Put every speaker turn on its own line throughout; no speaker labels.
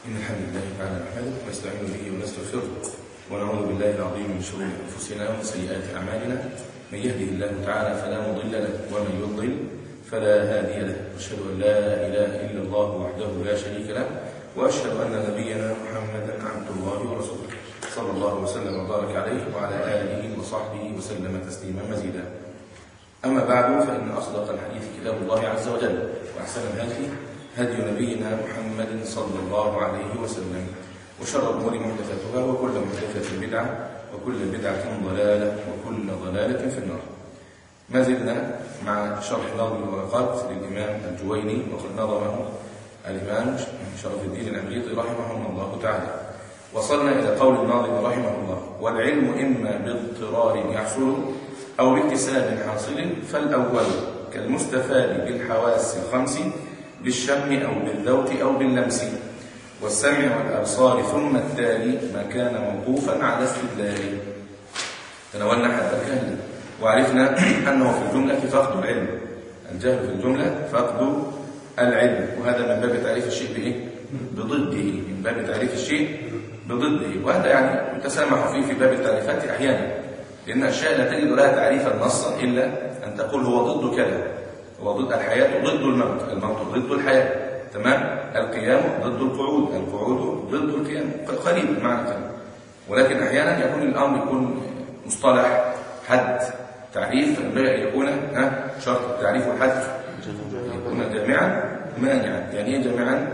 إن الحمد لله تعالى نحمده ونستعين به ونستغفره ونعوذ بالله العظيم من شرور أنفسنا ومن سيئات أعمالنا من يهده الله تعالى فلا مضل له ومن يضلل فلا هادي له وأشهد أن لا إله إلا الله وحده لا شريك له وأشهد أن نبينا محمدا عبد الله ورسوله صلى الله وسلم وبارك عليه وعلى آله وصحبه وسلم تسليما مزيدا أما بعد فإن أصدق الحديث كتاب الله عز وجل وأحسن الهدي هدي نبينا محمد صلى الله عليه وسلم وشر الأمور محدثاتها وكل محدثة بدعة وكل بدعة ضلالة وكل ضلالة في النار ما زلنا مع شرح نظم الورقات للإمام الجويني وقد نظمه الإمام شرف الدين الأمريطي رحمه الله تعالى وصلنا إلى قول الناظم رحمه الله والعلم إما باضطرار يحصل أو باكتساب حاصل فالأول كالمستفاد بالحواس الخمس بالشم أو بالذوق أو باللمس والسمع والأبصار ثم التالي ما كان موقوفا على استدلال تناولنا حتى الكهل وعرفنا أنه في الجملة فقد العلم الجهل في الجملة فقد العلم وهذا من باب تعريف الشيء بإيه؟ بضده من باب تعريف الشيء بضده وهذا يعني يتسامح فيه في باب التعريفات أحيانا لأن الأشياء لا تجد لها تعريفا نصا إلا أن تقول هو ضد كذا هو ضد الحياة ضد الموت الموت ضد الحياة تمام القيام ضد القعود القعود ضد القيام قريب المعنى كده ولكن أحيانا يكون الأمر يكون مصطلح حد تعريف فينبغي أن يكون ها شرط التعريف والحد يكون جامعا مانعا يعني ايه جامعا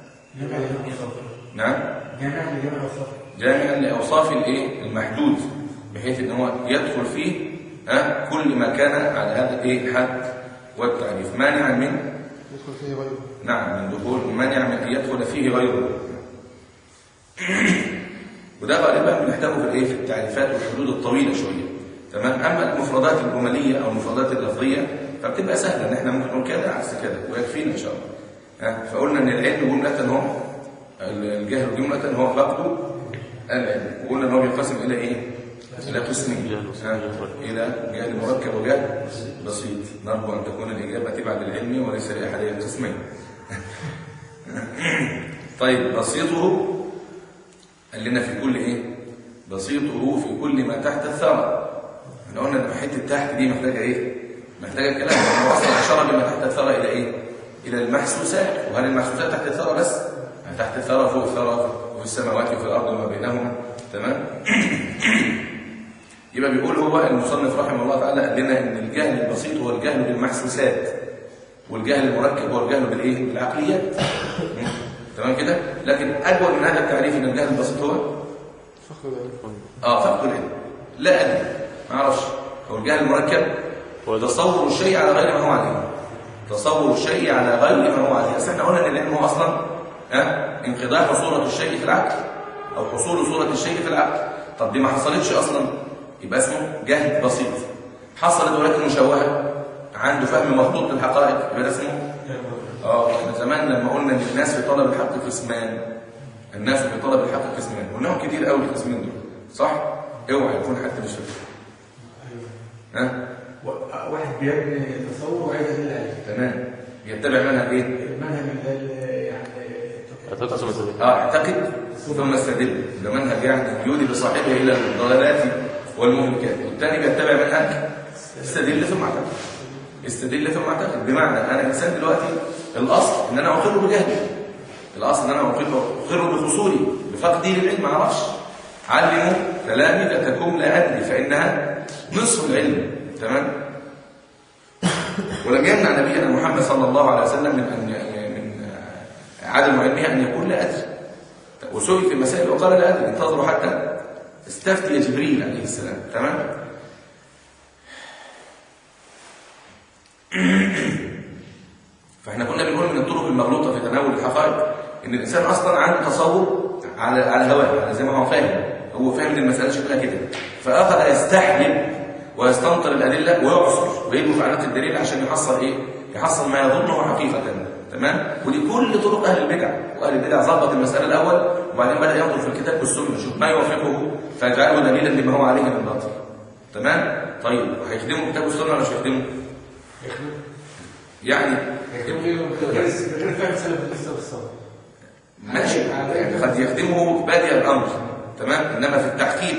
نعم جامعا لاوصاف الايه المحدود بحيث ان هو يدخل فيه ها كل ما كان على هذا الايه الحد والتعريف مانعا من
يدخل فيه غيره
نعم من دخول مانع من ان يدخل فيه غيره وده غالبا بنحتاجه في الايه في التعريفات والحدود الطويله شويه تمام اما المفردات الجمليه او المفردات اللفظيه فبتبقى سهله ان احنا ممكن نقول كذا عكس كذا ويكفينا ان شاء الله ها فقلنا ان العلم جمله هو الجهل جمله هو فقد العلم وقلنا ان هو بينقسم الى ايه الى قسمين ها؟ الى جهل مركب وجهل بسيط نرجو ان تكون الاجابه تبع للعلم وليس لاحد القسمين طيب بسيطه قال لنا في كل ايه بسيطه في كل ما تحت الثرى احنا قلنا ان حته تحت دي محتاجه ايه محتاجه كلام هو اصلا اشار بما تحت الثرى الى ايه الى المحسوسات وهل المحسوسات تحت الثرى بس تحت الثرى فوق الثرى وفي السماوات وفي الارض وما بينهما تمام يبقى بيقول هو المصنف رحمه الله تعالى قال لنا ان الجهل البسيط هو الجهل بالمحسوسات والجهل المركب هو الجهل بالايه بالعقليات تمام كده لكن اجود من هذا التعريف ان الجهل البسيط هو
فخر العلم
اه فقد العلم لا ادري ما اعرفش هو الجهل المركب هو تصور الشيء على غير ما هو عليه تصور الشيء على غير ما هو عليه اصل احنا قلنا ان العلم هو اصلا ها انقضاء صوره الشيء في العقل او حصول صوره الشيء في العقل طب دي ما حصلتش اصلا يبقى اسمه جهل بسيط حصلت ولكن مشوهه عنده فهم مخطوط للحقائق يبقى ده اسمه اه احنا زمان لما قلنا ان الناس في طلب الحق قسمان الناس في طلب الحق قسمان قلناهم كتير قوي القسمين دول صح اوعى يكون حد مش فاكر ها
واحد بيبني تصور وعايز ادل عليه
تمام يتبع منهج ايه
المنهج ال- يعني
اه اعتقد ثم استدل ده منهج يعني يودي بصاحبه الى الضلالات والمهلكات والثاني بيتبع منهج استدل ثم اعتقد استدل ثم اعتقد بمعنى انا انسان دلوقتي الاصل ان انا اقر بجهلي الاصل ان انا اقر اقر بخصولي بفقدي للعلم ما اعرفش علموا تلامذتكم لا ادري فانها نصف العلم تمام ولم يمنع نبينا محمد صلى الله عليه وسلم من ان من عدم علمه ان يقول لا ادري وسئل في المسائل وقال لا ادري انتظروا حتى استفتي جبريل عليه السلام تمام فاحنا كنا بنقول من الطرق المغلوطه في تناول الحقائق ان الانسان اصلا عنده تصور على على هواه على زي ما هو فاهم هو فاهم ان المساله شكلها كده فاخذ يستحلب ويستنطر الادله ويعصر ويجمع في علامات الدليل عشان يحصل ايه يحصل ما يظنه حقيقه تمام ودي كل طرق اهل البدع واهل البدع ظبط المساله الاول وبعدين بدا ينظر في الكتاب والسنه يشوف ما يوافقه فيجعله دليلا لما هو عليه من باطل تمام طيب هيخدموا الكتاب والسنه ولا مش هيخدموا يعني
غير غير فهم سلف الاسلام الصالح
ماشي يعني قد يخدمه بادئ الامر تمام انما في التحقيق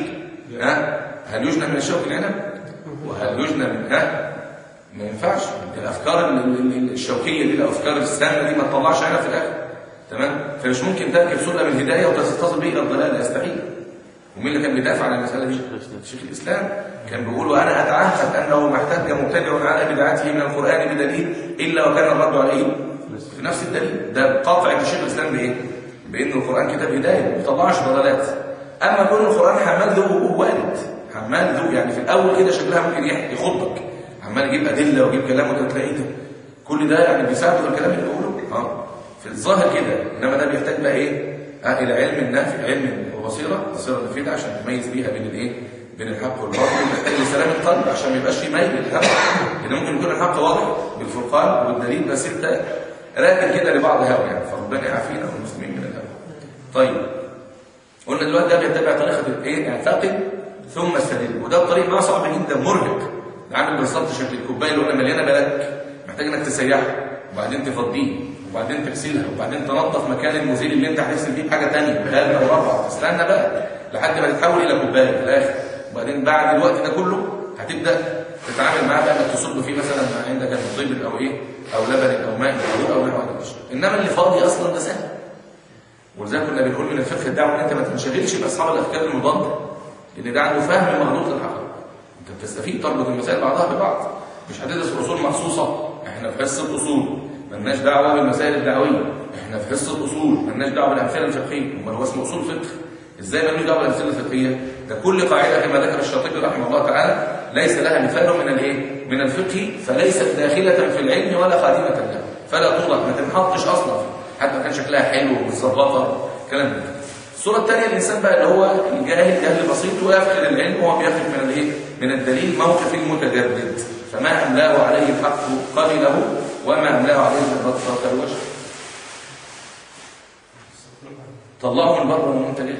ها هل يجنى من الشوك العنب وهل يجنى من ها ما ينفعش الافكار ال- ال- ال- الشوكيه دي الافكار السامه دي ما تطلعش عنب في الاخر تمام فمش ممكن تركب سلم الهدايه وتصل به الى الضلال يستحيل ومين اللي كان بيدافع عن المساله دي شيخ الاسلام كان بيقول وانا اتعهد انه ما احتج مبتدع على بدعته من القران بدليل الا وكان الرد عليه في نفس الدليل ده قاطع شيخ الاسلام بايه بان القران كتاب هدايه ما بيطلعش ضلالات اما كون القران حمال ذوق وارد حمال ذوق يعني في الاول كده شكلها ممكن يح- يخضك عمال يجيب ادله ويجيب كلام وانت تلاقيه ده كل ده يعني بيساعد في الكلام اللي بيقوله اه في الظاهر كده انما ده بيحتاج بقى ايه آه الى علم النافع علم وبصيره بصيره مفيده عشان تميز بيها بين الايه بين الحق والباطل محتاج لسلام القلب عشان ما يبقاش في ميل للحق لان ممكن يكون الحق واضح بالفرقان والدليل بس انت راكن كده لبعض هوى يعني فربنا يعافينا والمسلمين من الهوى طيب قلنا دلوقتي ده بيتبع طريقه الايه اعتقد ثم استدل وده الطريق معاه صعب جدا مرهق عامل بالظبط شكل الكوبايه اللي قلنا مليانه بلك محتاج انك تسيحها وبعدين تفضيه وبعدين تغسلها وبعدين تنظف مكان المزيل اللي انت هتغسل فيه بحاجه ثانيه بهذا او رابعه تستنى بقى لحد ما تتحول الى كوبايه في الاخر وبعدين بعد الوقت ده كله هتبدا تتعامل معاه بقى انك تصب فيه مثلا ما عندك المطيب او ايه او لبن او ماء او او نحو ذلك انما اللي فاضي اصلا ده سهل ولذلك كنا بنقول من الفقه الدعوه ان انت ما تنشغلش باصحاب الافكار المضاده لان ده عنده فهم مغلوط للحقائق انت بتستفيد تربط المسائل بعضها ببعض مش هتدرس اصول مخصوصه احنا في حصه اصول مالناش دعوه بالمسائل الدعويه احنا في حصه اصول مالناش دعوه بالامثله الفقهيه امال هو اسمه اصول فقه ازاي مالوش دعوه بالامثله الفقهيه ده كل قاعده كما ذكر الشاطبي رحمه الله تعالى ليس لها مثال من الايه من الفقه فليست داخله في العلم ولا خادمه له فلا توضع ما تنحطش اصلا فيه حتى كان شكلها حلو ومتظبطه كلام من ده الصوره الثانيه الانسان بقى اللي هو الجاهل جهل بسيط ويفقد العلم وهو بياخد من الايه من الدليل موقف المتجرد فما املاه عليه الحق قبله وما املاه عليه الرد فقد وجه طلعه من بره المنتج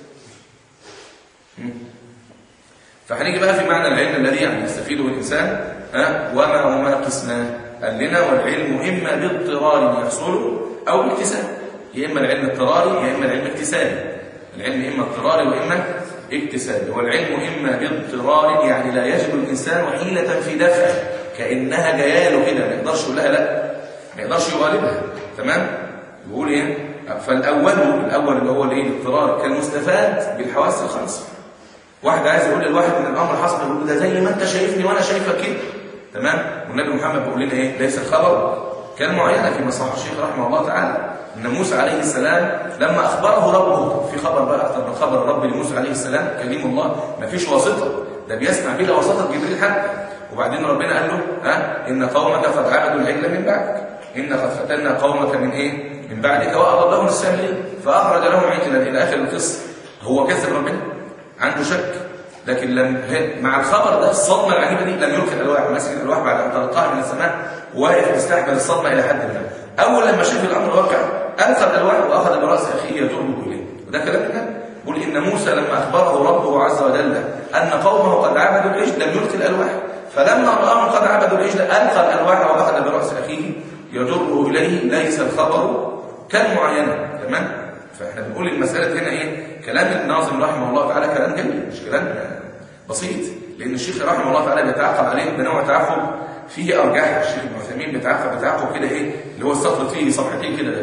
فهنيجي بقى في معنى العلم الذي يعني يستفيده الانسان ها وما هما قسمان قال لنا والعلم اما باضطرار يحصل او باكتساب يا اما العلم اضطراري يا اما العلم اكتسابي العلم اما اضطراري واما اكتسابي والعلم اما باضطرار يعني لا يجد الانسان حيله في دفعه كانها جايه له كده ما يقدرش يقول لها لا ما يقدرش يغالبها تمام يقول ايه فالاول الاول اللي هو الايه الاضطرار كالمستفاد بالحواس الخمسه واحد عايز يقول للواحد من الامر حصل يقول له ده زي ما انت شايفني وانا شايفك كده تمام والنبي محمد بيقول لنا ايه ليس الخبر كان معينه في مصحف الشيخ رحمه الله تعالى ان موسى عليه السلام لما اخبره ربه في خبر بقى اكتر من خبر الرب لموسى عليه السلام كريم الله ما فيش واسطه ده بيسمع بلا واسطه جبريل حتى وبعدين ربنا قال له ها ان قومك قد عبدوا العجل من بعدك ان قد فتنا قومك من ايه من بعدك واضلهم السامرين فاخرج لهم عجلا الى اخر القصه هو كذب ربنا عنده شك لكن لم مع الخبر ده الصدمه العجيبه دي لم يلقي الالواح ماسك الالواح بعد ان تلقاها من السماء واقف يستحمل الصدمه الى حد ما اول لما شاف الامر واقع القى الالواح واخذ براس اخيه يجره اليه وده كلام الله يقول ان موسى لما اخبره ربه عز وجل ان قومه قد عبدوا العجل لم يلقي الالواح فلما راهم قد عبدوا العجل القى الالواح واخذ براس اخيه يجره اليه ليس الخبر كالمعاينه تمام فاحنا بنقول المساله هنا ايه كلام الناظم رحمه الله تعالى كلام جميل مش كلام بسيط لان الشيخ رحمه الله تعالى بيتعقب عليه بنوع تعقب فيه ارجح الشيخ ابن عثيمين بيتعقب بتعقب كده ايه اللي هو السطر فيه صفحتين كده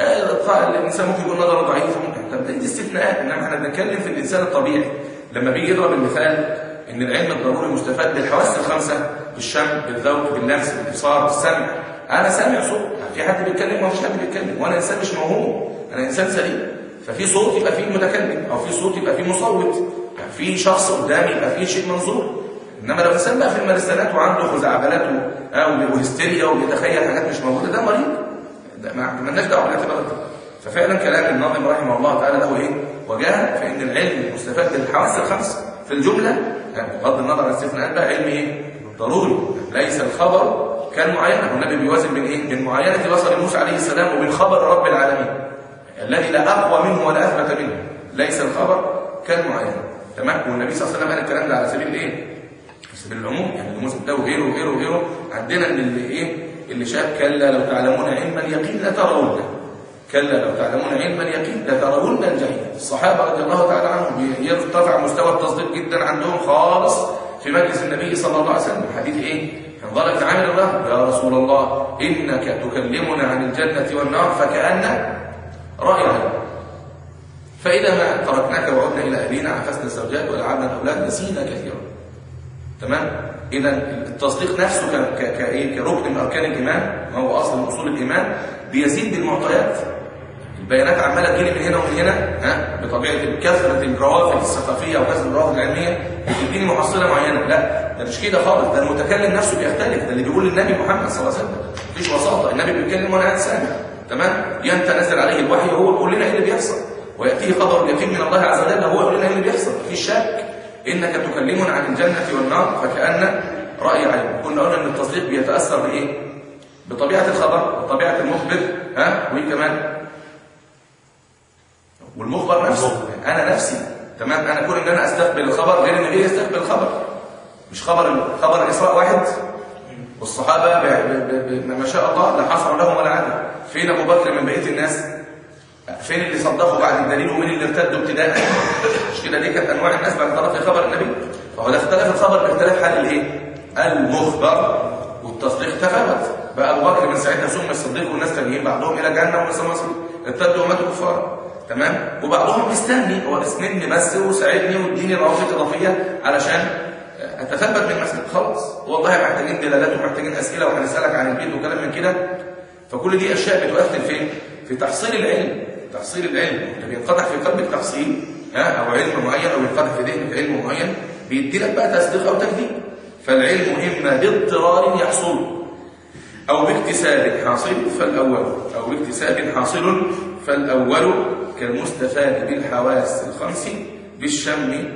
آه الانسان ممكن يقول نظره ضعيف ممكن طب دي استثناءات انما احنا بنتكلم في الانسان الطبيعي لما بيجي يضرب المثال ان العلم الضروري مستفاد بالحواس الخمسه بالشم بالذوق باللمس بالابصار بالسمع انا سامع صوت في حد بيتكلم ومفيش حد بيتكلم وانا انسان مش موهوم انا انسان سليم ففي صوت يبقى فيه متكلم او في صوت يبقى فيه مصوت يعني في شخص قدامي يبقى فيه شيء منظور انما لو انسان بقى في المرسلات وعنده خزعبلات وهستيريا وبيتخيل حاجات مش موجوده ده مريض ده ما لناش دعوه بالاعتبارات دي ففعلا كلام الناظم رحمه الله تعالى له ايه وجاه فان العلم مستفاد بالحواس الخمس في الجمله يعني بغض النظر عن الاستثناءات بقى علم ايه ضروري ليس الخبر كالمعاينه والنبي بيوازن بين ايه بين معاينه بصر موسى عليه السلام وبين خبر رب العالمين الذي لا اقوى منه ولا اثبت منه ليس الخبر كالمعاينه تمام والنبي صلى الله عليه وسلم قال الكلام ده على سبيل ايه على سبيل العموم يعني موسى ده وغيره وغيره وغيره عندنا ان اللي ايه اللي شاف كلا لو تعلمون علم اليقين لترونه كلا لو تعلمون علم اليقين لترون الجحيم الصحابة رضي الله تعالى عنهم يرتفع مستوى التصديق جدا عندهم خالص في مجلس النبي صلى الله عليه وسلم حديث ايه انظرت عامل الله يا رسول الله إنك تكلمنا عن الجنة والنار فكأن رأيها فإذا ما تركناك وعدنا إلى أهلنا عفسنا الزوجات ولعبنا الأولاد نسينا كثيرا تمام إذا التصديق نفسه ك- ك- كإيه؟ كركن من أركان الإيمان ما هو أصل من أصول الإيمان بيزيد بالمعطيات البيانات عماله تجيلي من هنا ومن هنا ها بطبيعه كثره الروافد الثقافيه وكثره الروافد العلميه بتديني محصله معينه لا ده مش كده خالص ده المتكلم نفسه بيختلف ده اللي بيقول النبي محمد صلى الله عليه وسلم مفيش وساطه النبي بيتكلم وانا قاعد سامع تمام ينتنزل عليه الوحي وهو يقول لنا ايه اللي بيحصل وياتيه خبر اليقين من الله عز وجل وهو يقول لنا ايه اللي بيحصل مفيش شك انك تكلمنا عن الجنه والنار فكان راي عين كنا قلنا ان التصديق بيتاثر بايه بطبيعه الخبر وطبيعه المخبر ها وايه كمان والمخبر نفسه انا نفسي تمام انا كون ان انا استقبل الخبر غير ان غيري يستقبل الخبر مش خبر خبر الاسراء واحد والصحابه ب- ب- ب- ما شاء الله لا حصر لهم ولا عدل فين ابو بكر من بقيه الناس فين اللي صدقوا بعد الدليل ومين اللي ارتدوا ابتداء مش كده دي كانت انواع الناس بعد تلقي خبر النبي فهو ده اختلف الخبر باختلاف حال الايه المخبر والتصديق تفاوت بقى ابو بكر من ساعتها ثم الصديق والناس تانيين بعضهم الى جنه والناس مصر ارتدوا وماتوا كفار تمام وبعضهم مستني هو اسندني بس وساعدني واديني روافد اضافيه علشان اتثبت من مسألة خلاص والله محتاجين دلالات ومحتاجين اسئله وهنسالك عن البيت وكلام من كده فكل دي اشياء بتؤثر فين في تحصيل العلم تحصيل العلم اللي بينقطع في قلبك تحصيل ها او علم معين او ينقطع في ذهنك علم معين بيدي لك بقى تصديق او تكذيب فالعلم اما باضطرار يحصل أو باكتساب حاصل فالأول أو باكتساب حاصل فالأول كالمستفاد بالحواس الخمس بالشم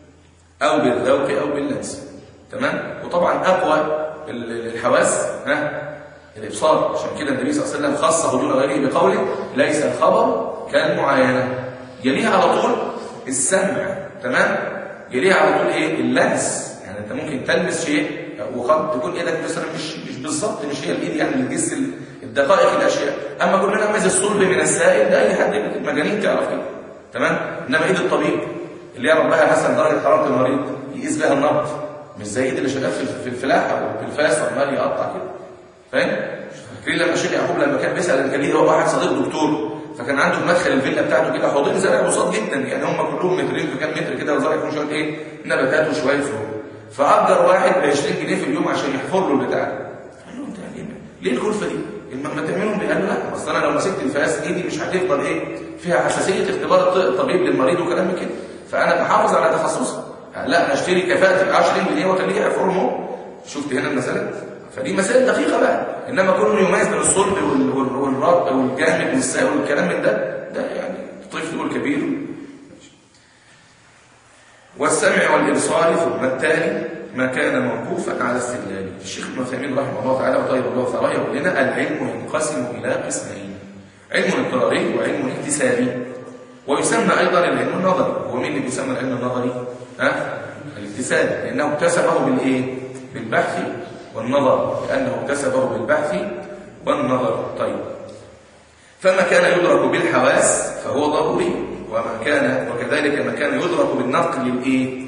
أو بالذوق أو باللمس تمام وطبعا أقوى ال- الحواس ها الإبصار عشان كده النبي صلى الله عليه وسلم خصه دون غيره بقوله ليس الخبر كالمعاينة يليها على طول السمع تمام يليها على طول ايه اللمس يعني انت ممكن تلمس شيء وقد تكون ايدك مثلا مش مش بالظبط مش هي الايد يعني اللي تجس ال- الدقائق الاشياء اما كنا نميز الصلب من السائل ده اي حد من المجانين تعرف كده تمام انما ايد الطبيب اللي يعرف بها مثلا درجه حراره المريض يقيس بها النبض مش زي ايد اللي شغال في في الفلاحه او في الفاس عمال يقطع كده فاهم فاكرين لما الشيخ يعقوب لما كان بيسال كان ليه واحد صديق دكتور فكان عنده في مدخل الفيلا بتاعته كده حوضين زرع بساط جدا يعني هم كلهم مترين في كام متر كده وزرع فيهم شويه ايه نباتات وشويه فروع فاجر واحد ب 20 جنيه في اليوم عشان يحفر له البتاع ده. قال له انت ليه ليه الكلفه دي؟ الم- ما تعملهم قال له لا اصل انا لو مسكت الفاس ايدي مش هتفضل ايه فيها حساسيه اختبار الط- الطبيب للمريض وكلام من كده فانا بحافظ على تخصصي لا انا اشتري كفاءتي ب 20 جنيه واخليه يحفرهم شفت هنا المساله فدي مسائل دقيقه بقى انما كونه يميز بين الصلب وال- وال- والرد والجامد والسائل والكلام من ده ده يعني طفل والكبير والسمع والإبصار ثم التالي ما كان موقوفا على استدلاله الشيخ ابن عثيمين رحمه الله تعالى وطيب الله ثراه يقول لنا العلم ينقسم إلى قسمين علم اضطراري وعلم اكتسابي ويسمى أيضا العلم النظري هو مين اللي بيسمى العلم النظري؟ ها؟ الاكتساب لأنه اكتسبه بالإيه؟ بالبحث والنظر لأنه اكتسبه بالبحث والنظر طيب فما كان يدرك بالحواس فهو ضروري وما كان وكذلك ما كان يدرك بالنقل الايه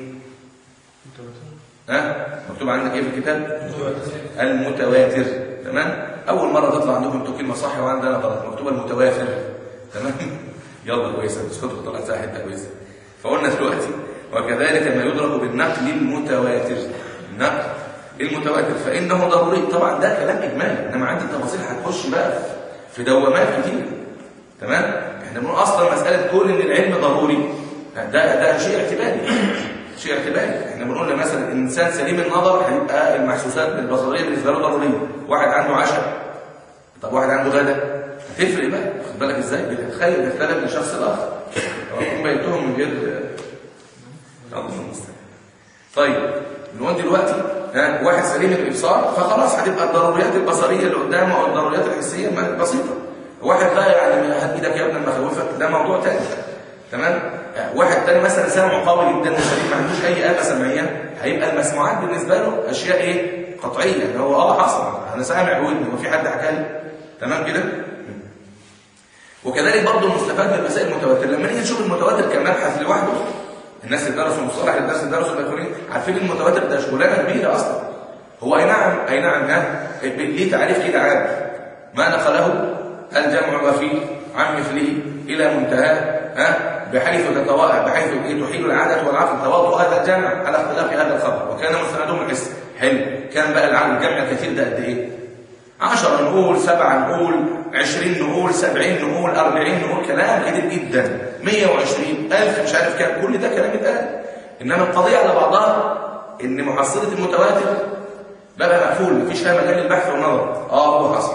ها مكتوب عندك ايه في الكتاب المتواتر تمام اول مره تطلع عندكم انتوا كلمه صح وعندنا غلط مكتوبه المتواتر تمام يلا كويسه بس كنت طلعت ساعه حته كويسه فقلنا دلوقتي وكذلك ما يدرك بالنقل المتواتر النقل المتواتر فانه ضروري طبعا ده كلام اجمالي انما عندي تفاصيل هتخش بقى في دوامات كتير تمام احنا بنقول اصلا مساله كون ان العلم ضروري ده ده شيء اعتباري شيء اعتباري احنا بنقول مثلا الانسان سليم النظر هيبقى المحسوسات البصريه بالنسبه له ضروريه واحد عنده عشاء طب واحد عنده غدا هتفرق بقى خد بالك ازاي بتتخيل بتختلف من شخص لاخر لو يكون بيتهم من غير الله المستعان طيب بنقول دلوقتي ها واحد سليم الابصار فخلاص هتبقى الضروريات البصريه اللي قدامه او الضروريات الحسيه ما- بسيطه واحد بقى يعني هات ايدك يا ابني المخوفك ده موضوع تاني تمام آه، واحد تاني مثلا سمعه قوي جدا وسليم ما عندوش اي آفة سمعيه هيبقى المسموعات بالنسبه له اشياء ايه قطعيه ان هو اه حصل انا سامع ودني وفي حد حكى لي تمام كده وكذلك برضه المستفاد من مسائل المتواتر لما نيجي نشوف المتواتر كمبحث لوحده الناس اللي درسوا المصطلح الناس اللي درسوا الاخرين عارفين المتواتر ده شغلانه كبيره اصلا هو اي نعم اي نعم ها ليه تعريف كده عام ما نقله الجمع وفي عن مثله الى منتهاه ها بحيث تتواء بحيث تحيل العاده والعقل تواطؤ هذا الجمع على اختلاف هذا الخبر وكان مستندهم الحس حلو كان بقى العدد الجمع الكثير ده قد ايه 10 نقول سبعة نقول 20 نقول 70 نقول 40 نقول كلام كتير جدا 120 ألف مش عارف كام كل ده كلام اتقال إنما القضية على بعضها إن محصلة المتواتر بقى مقفول مفيش فيها مجال للبحث والنظر اه هو حصل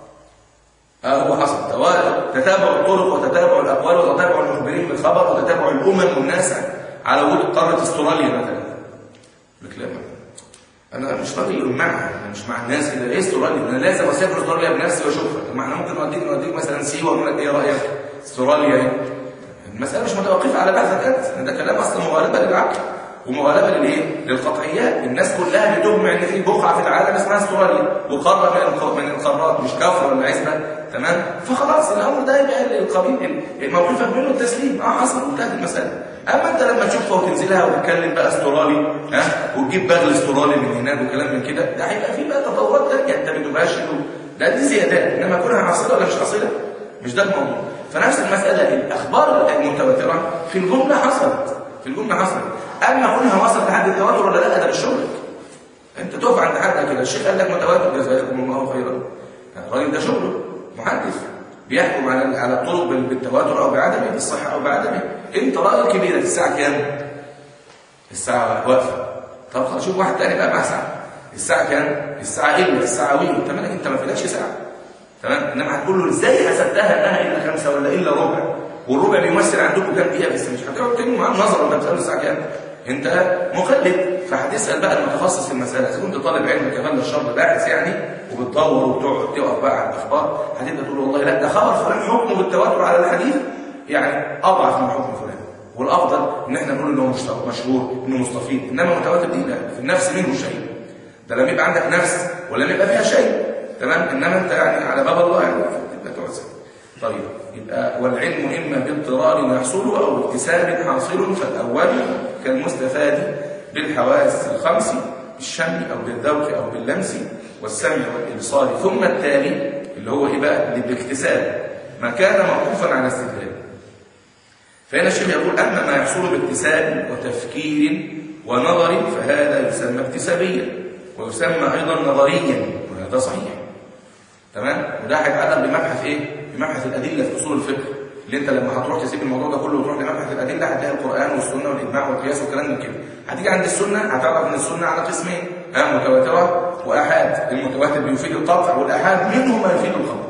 اه هو حصل تواتر تتابع الطرق وتتابع الأقوال وتتابع المخبرين بالخبر وتتابع الأمم والناس على وجود قارة استراليا مثلا لك لا انا مش راجل معها انا مش مع الناس كده ايه استراليا انا لازم اسافر استراليا بنفسي واشوفها طب ما احنا ممكن نوديك نوديك مثلا سيوه ونقول لك ايه رايك استراليا ايه المساله مش متوقفه على بحثك انت ده كلام اصلا مغالبه للعقل ومغالبه للايه للقطعيات الناس كلها بتجمع ان في بقعه في العالم اسمها استراليا وقاره من من القارات مش كفر ولا عزبه تمام فخلاص الامر ده يبقى القبيل موقفك منه التسليم اه حصل انتهت المساله اما انت لما تشوفها وتنزلها وتتكلم بقى استرالي ها وتجيب بغل استرالي من هناك وكلام من كده ده هيبقى فيه بقى تطورات ثانيه انت بتبقاش ده دي زيادات انما كونها حاصله ولا مش حاصله مش ده الموضوع فنفس المساله الاخبار المتواتره في الجمله حصلت في الجمله حصلت اما كونها وصلت لحد التواتر ولا لا ده مش شغلك انت تقف عند حد كده الشيخ قال لك متواتر جزاكم الله خيرا الراجل ده شغله محدث بيحكم على على الطرق بالتواتر او بعدمه بالصحه او بعدمه انت رايك كبيره الساعه كام الساعه واقفه طب خلاص شوف واحد تاني بقى مع ساعه الساعه كام الساعه الا الساعه وي انت مالك انت ما فيلكش ساعه تمام انما هتقول له ازاي حسبتها انها الا خمسه ولا الا ربع والربع بيمثل عندكم كام دقيقه بس مش هتقعد تكلم معاه نظرا انت بتساله الساعه كام انت مقلد فهتسال بقى المتخصص في المساله اذا كنت طالب علم كمان الشرط باحث يعني وبتدور وبتقعد تقف بقى على الاخبار هتبدا تقول والله لا ده خبر فلان حكمه بالتواتر على الحديث يعني اضعف من حكم فلان والافضل ان احنا نقول انه مشهور انه مستفيض انما متواتر دي لا في النفس منه شيء ده لما يبقى عندك نفس ولم يبقى فيها شيء تمام انما انت يعني على باب الله يعني تبقى تعزل طيب يبقى والعلم اما باضطرار يحصل او اكتساب حاصل فالاول كالمستفاد بالحواس الخمس بالشم او بالذوق او باللمس والسمع والابصار ثم التالي اللي هو ايه بقى اللي بالاكتساب ما كان موقوفا على استدلال فهنا الشيخ يقول اما ما يحصل باكتساب وتفكير ونظر فهذا يسمى اكتسابيا ويسمى ايضا نظريا وهذا صحيح تمام وده هيتعلق بمبحث ايه بمبحث الادله في اصول الفقه اللي انت لما هتروح تسيب الموضوع ده كله وتروح لمبحث الادله هتلاقي القران والسنه والاجماع والقياس والكلام من كده هتيجي عند السنه هتعرف ان السنه على قسمين ها متواتره واحاد المتواتر بيفيد القطع والاحاد منه ما يفيد الخبر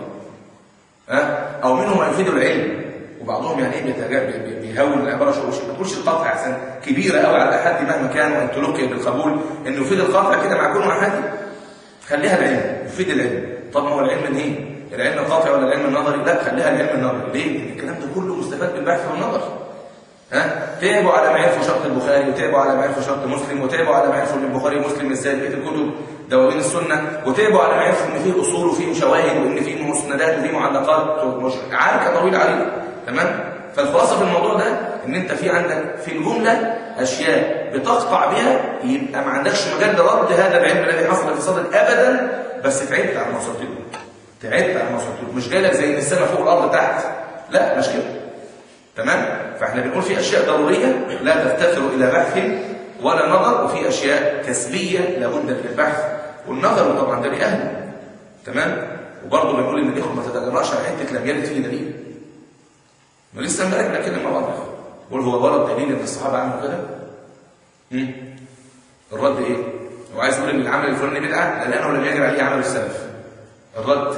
ها او منه ما يفيد العلم وبعضهم يعني ايه بيهون العباره شويه ما تقولش القطع احسن كبيره قوي على الاحاد مهما كان وان تلقي بالقبول انه يفيد القطع كده مع كونه احادي خليها العلم يفيد العلم طب ما هو العلم ايه العلم القاطع ولا العلم النظري لا خليها العلم النظري ليه لان الكلام ده كله مستفاد بالبحث والنظر ها تعبوا على ما يعرفوا شرط البخاري وتعبوا على ما يعرفوا شرط مسلم وتعبوا على ما يعرفوا ان البخاري ومسلم ازاي بقيه الكتب دواوين السنه وتعبوا على ما يعرفوا ان فيه اصول وفيه شواهد وان فيه مسندات وفيه معلقات عركه طويله عليه تمام فالخلاصه في الموضوع ده ان انت في عندك في الجمله اشياء بتقطع بها يبقى ما عندكش مجال لرد هذا العلم الذي حصل في صدد ابدا بس تعبت على المصادر تعبت على المصادر مش جالك زي ان السماء فوق الارض تحت لا مش كده تمام فاحنا بنقول في اشياء ضروريه لا تفتقر الى بحث ولا نظر وفي اشياء كسبيه لابد من البحث والنظر طبعا ده لاهله تمام وبرضه بنقول ان الاخوه ما تتجرأش على حته لم يرد فيه دليل ما لسه امبارح بنتكلم مع بعض قول هو ورد دليل ان الصحابه عملوا كده امم الرد ايه هو عايز يقول ان العمل الفلاني بدعه لانه لم يجب عليه عمل السلف الرد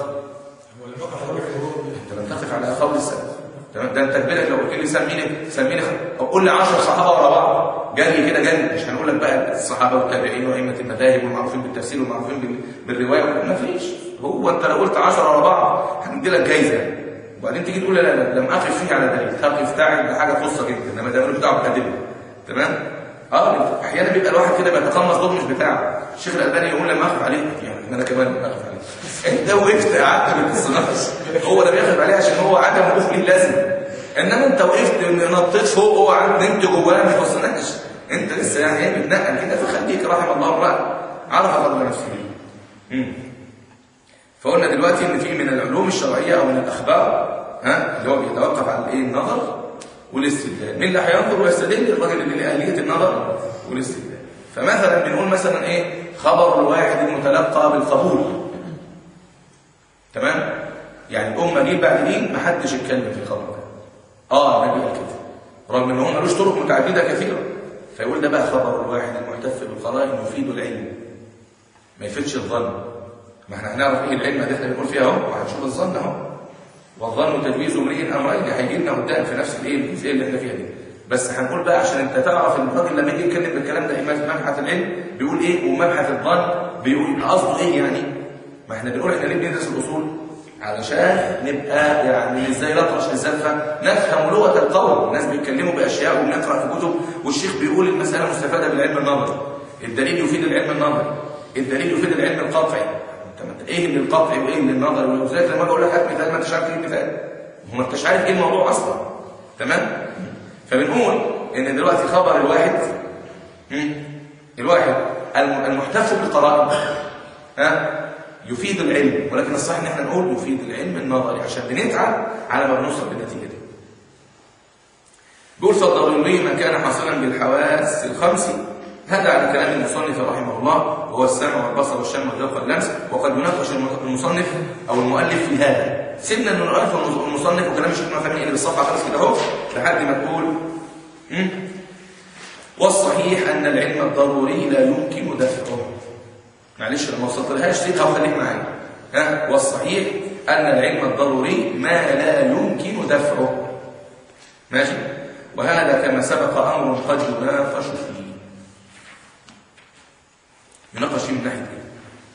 انت لم تقف على قول السلف تمام ده انت كبيرك لو قلت لي سميني سميني او قول لي 10 صحابه ورا بعض جري كده جري مش هنقول لك بقى الصحابه والتابعين وائمه المذاهب والمعروفين بالتفسير والمعروفين بالروايه ما فيش هو انت لو قلت 10 ورا بعض هندي لك جايزه وبعدين تيجي تقول لا لا لم اقف فيه على دليل تقف تعب ده حاجه خاصه جدا انما ده ملوش دعوه بالادله تمام اه احيانا بيبقى الواحد كده بيتقمص دور مش بتاعه الشيخ الالباني يقول لما اخف عليك يعني انا كمان اخف عليك انت وقفت قعدت ما بتصنعش هو ده بياخد عليه عشان هو هو عدم وقوف ليه لازم انما انت وقفت نطيت فوق وقعدت نمت جواه ما توصلناش انت لسه يعني ايه بتنقل كده فخليك رحم الله امرأ عرف قدر نفسه مم. فقلنا دلوقتي ان في من العلوم الشرعيه او من الاخبار ها اللي هو بيتوقف على الايه النظر والاستدلال مين اللي هينظر ويستدل الراجل اللي له اهليه النظر والاستدلال فمثلا بنقول مثلا ايه خبر الواحد المتلقى بالقبول تمام يعني الامه جيل بعد جيل ما حدش اتكلم في الخبر ده اه النبي قال كده رغم ان هو ملوش طرق متعدده كثيره فيقول ده بقى خبر الواحد المحتف بالقرائن يفيد العلم ما يفيدش الظن ما احنا هنعرف ايه العلم اللي احنا بنقول فيها اهو وهنشوف الظن اهو والظن تجويز امرئ امرين هيجي لنا قدام في نفس الايه الجزئيه اللي احنا فيها دي بس هنقول بقى عشان انت تعرف ان الراجل لما يجي يتكلم بالكلام ده إيه مبحث العلم بيقول ايه ومبحث الظن بيقول قصده ايه يعني ما احنا بنقول احنا ليه بندرس الاصول علشان نبقى يعني ازاي نطرش الزلفه نفهم لغه القول الناس بيتكلموا باشياء وبنقرا في كتب والشيخ بيقول المساله مستفاده بالعلم النظري الدليل يفيد العلم النظري الدليل يفيد العلم القطعي انت ما انت ايه اللي القطعي وايه اللي النظري وزي لما اجي اقول لك هات مثال ما انتش عارف ايه المثال هو ما انتش عارف ايه الموضوع اصلا تمام فبنقول ان دلوقتي خبر الواحد هم؟ الواحد الم- المحتف بالقرائن ها يفيد العلم ولكن الصح ان احنا نقول يفيد العلم النظري عشان بنتعب على ما بنوصل للنتيجه دي بيقول فالضروري من كان حاصلا بالحواس الخمس هذا على كلام المصنف رحمه الله وهو السمع والبصر والشم والذوق واللمس وقد يناقش المصنف او المؤلف في هذا سيبنا ان نؤلف المصنف وكلام الشيخ محمد اللي بالصفحه خالص كده اهو لحد ما تقول مم؟ والصحيح ان العلم الضروري لا يمكن دفعه معلش لما وصلت لهاش سيبها وخليك معايا ها والصحيح ان العلم الضروري ما لا يمكن دفعه ماشي وهذا كما سبق امر قد يناقش فيه يناقش فيه من ناحيه ايه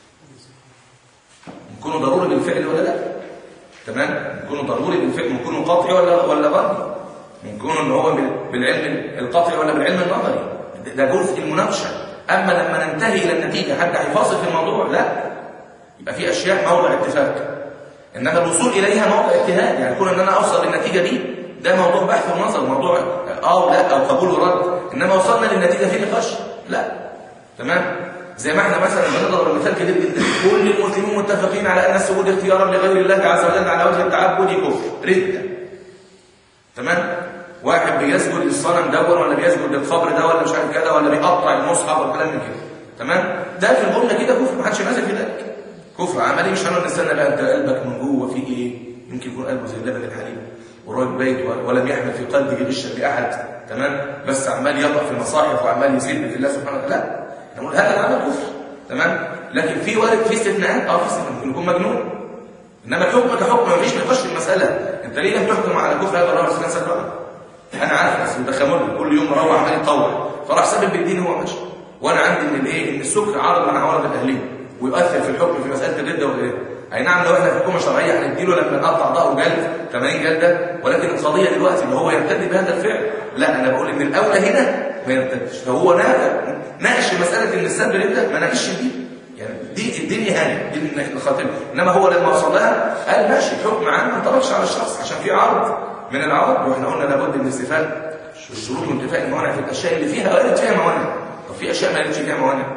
يكون ضروري بالفعل ولا لا تمام يكون ضروري بالفعل يكون قطعي ولا ولا ظني يكون ان هو بال- بالعلم القطعي ولا بالعلم النظري ده- ده جزء المناقشه اما لما ننتهي الى النتيجه حد هيفاصل في الموضوع لا يبقى في اشياء موضع اتفاق انما الوصول اليها موضع اجتهاد يعني كون ان انا اوصل للنتيجه دي ده موضوع بحث ونظر موضوع اه ولا او قبول ورد انما وصلنا للنتيجه في نقاش لا تمام زي ما احنا مثلا بنضرب مثال كبير جدا كل المسلمين متفقين على ان السجود اختيارا لغير الله عز وجل على وجه التعبد كفر رده تمام واحد بيسجد للصنم دون ولا بيسجد للقبر ده ولا مش عارف كده ولا بيقطع المصحف والكلام من كده تمام ده في الجمله كده كفر ما حدش نازل في ذلك كفر عملي مش هنقعد نستنى بقى انت قلبك من جوه في ايه يمكن يكون قلبه زي اللبن الحليب وراجل بيت و- ولم يحمل في قلبه غشا لاحد تمام بس عمال يقرا في المصاحف وعمال يسب في الله سبحانه وتعالى لا نقول هذا العمل كفر تمام لكن في وارد في استثناءات اه في استثناء ممكن يكون مجنون انما الحكم كحكم مفيش نقاش في المساله انت ليه لم تحكم على كفر هذا الرجل سنه سبعه انا عارف بس متخمر كل يوم مروح عمال يطور فراح سبب بالدين هو ماشي وانا عندي ان الايه ان السكر عرض من عوارض الاهليه ويؤثر في الحكم في مساله الرده والايه اي نعم لو احنا في حكومه شرعيه هنديله لما نقطع ظهره جلد 80 جلده ولكن القضيه دلوقتي ان هو يرتد بهذا الفعل لا انا بقول ان الاولى هنا ما يرتدش فهو ناقش ناقش مساله ان السب رده ما ناقشش دي يعني دي دي اهانه دي الخاتمه انما هو لما وصل لها قال ماشي حكم عام ما انطبقش على الشخص عشان في عرض من العرض واحنا قلنا لابد من استفاد الشروط وانتفاء الموانع في الاشياء اللي فيها وارد فيها موانع طب في اشياء ما قالتش فيها موانع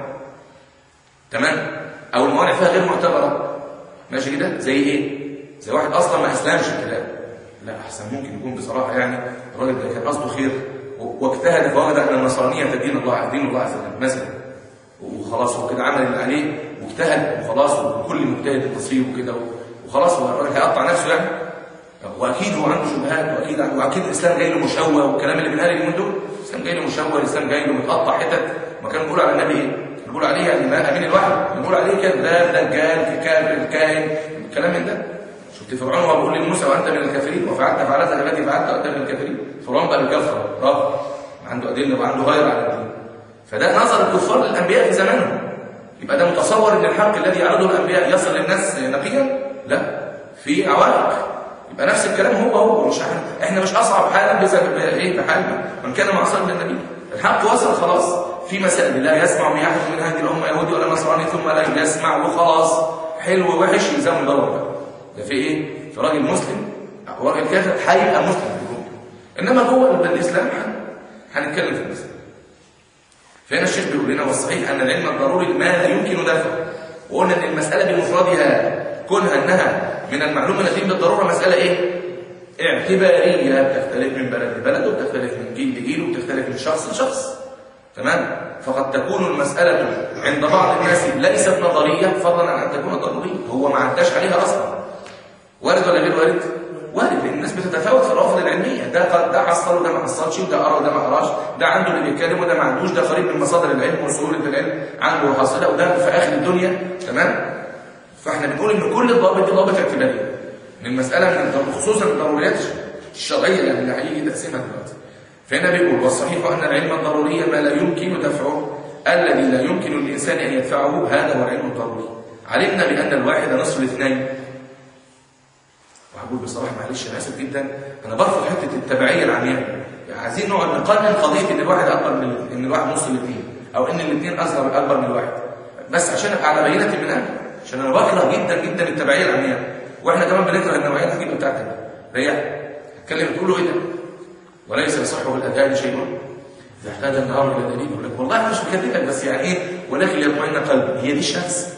تمام او الموانع فيها غير معتبره ماشي كده زي ايه زي واحد اصلا ما اسلمش كده لا احسن ممكن يكون بصراحه يعني الراجل ده كان قصده خير و- واجتهد فوجد ان النصرانيه دين الله دين الله عز وجل مثلا وخلاص هو كده عمل اللي عليه واجتهد وخلاص وكل مجتهد نصيب وكده وخلاص هو الراجل هيقطع نفسه يعني واكيد هو عنده شبهات واكيد واكيد الاسلام جاي له مشوه والكلام اللي بنقال اليومين دول الاسلام جاي له مشوه الاسلام جاي له متقطع حتت ما كان بيقول على النبي ايه؟ بيقول عليه يعني ما امين الوحي بيقول عليه كذاب دجال كافر كاهن الكلام من ده شفت فرعون وهو بيقول لموسى وانت من الكافرين وفعلت فعلت التي فعلت وانت من الكافرين فرعون بقى بيكفر رب عنده ادله وعنده غير على الدين فده نظر الكفار للانبياء في زمانهم يبقى ده متصور ان الحق الذي يعرضه الانبياء يصل للناس نقيا لا في عوائق يبقى نفس الكلام هو هو مش احنا احنا مش اصعب حالا بسبب ايه بحالنا من كان معصرا للنبي الحق وصل خلاص في مسائل لا يسمع من احد من هذه الامه يهودي ولا نصراني ثم لا يسمع وخلاص حلو ووحش يلزمه يدور بقى ده في ايه في راجل مسلم هو راجل كافر هيبقى مسلم بالجمله انما جوه الاسلام هن- هنتكلم في المسألة فهنا الشيخ بيقول لنا والصحيح ان العلم الضروري ما لا يمكن دفعه وقلنا ان المساله بمفردها كونها انها من المعلوم الذين بالضروره مساله ايه اعتباريه بتختلف من بلد لبلد وبتختلف من جيل لجيل وبتختلف من شخص لشخص تمام فقد تكون المساله عند بعض الناس ليست نظريه فضلا عن ان تكون ضروريه هو ما عداش عليها اصلا وارد ولا غير وارد وارد لان الناس بتتفاوت في الرافض العلميه ده ق- ده حصل وده ما حصلش وده قرا وده ما قراش ده عنده اللي بيتكلم وده ما عندوش ده قريب من مصادر العلم وسهوله العلم عنده حاصله وده في اخر الدنيا تمام فاحنا بنقول ان كل الضوابط دي ضوابط اعتباريه من المساله من الضر- خصوصا الضروريات الشرعيه اللي هيجي تقسيمها دلوقتي فهنا بيقول والصحيح ان العلم الضروري ما لا يمكن دفعه الذي لا يمكن للانسان ان يدفعه هذا هو العلم الضروري علمنا بان الواحد نصف الاثنين وهقول بصراحه معلش انا اسف جدا انا برفض حته التبعيه العمياء يعني عايزين نقعد نقنن قضيه ان الواحد اكبر من ان الواحد نص الاثنين او ان الاثنين اصغر اكبر من الواحد بس عشان ابقى على بينه من انا عشان انا بكره جدا جدا التبعيه العمياء واحنا كمان بنكره النوعيه العجيبه بتاعتك ريح اتكلم تقول له ايه ده وليس يصح بالاذان شيء اذا احتاج النهار الى دليل يقول لك والله أنا مش بكذبك بس يعني ايه ولكن ليطمئن قلبي هي دي الشمس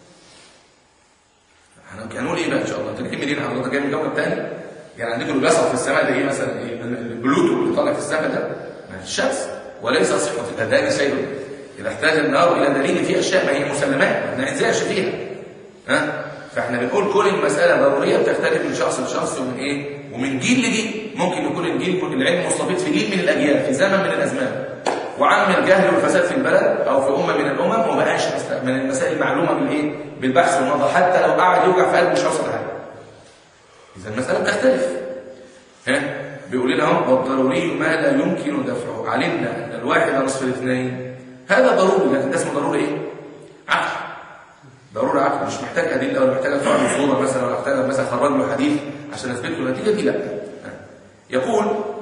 احنا هنقول ايه بقى ان شاء الله انت جاي منين حضرتك جاي من الكوكب تاني يعني عندكم اللي بيصعد في السماء ده ايه مثلا ايه البلوتو اللي طالع في السماء ده ما هي الشمس وليس صحه الاذان شيء اذا احتاج النهار الى دليل في اشياء ما هي مسلمات ما ننزعش فيها ها فاحنا بنقول كل المساله ضروريه بتختلف من شخص لشخص ومن ايه ومن جيل لجيل ممكن يكون الجيل العلم مستفيد في جيل من الاجيال في زمن من الازمان وعم الجهل والفساد في البلد او في امه من الامم وما بقاش مست- من المسائل المعلومه بالايه بالبحث والنظر حتى لو قعد يوجع في قلبه مش هيوصل لحاجه اذا المساله بتختلف ها بيقول لنا اهو والضروري ما لا يمكن دفعه علمنا ان الواحد نصف الاثنين هذا ضروري لكن ده اسمه ضروري ايه عقل ضروري عقل مش محتاج ادله ولا محتاج ادفع له صوره مثلا ولا محتاج مثلا اخرج له حديث عشان اثبت له النتيجه دي لا ها. يقول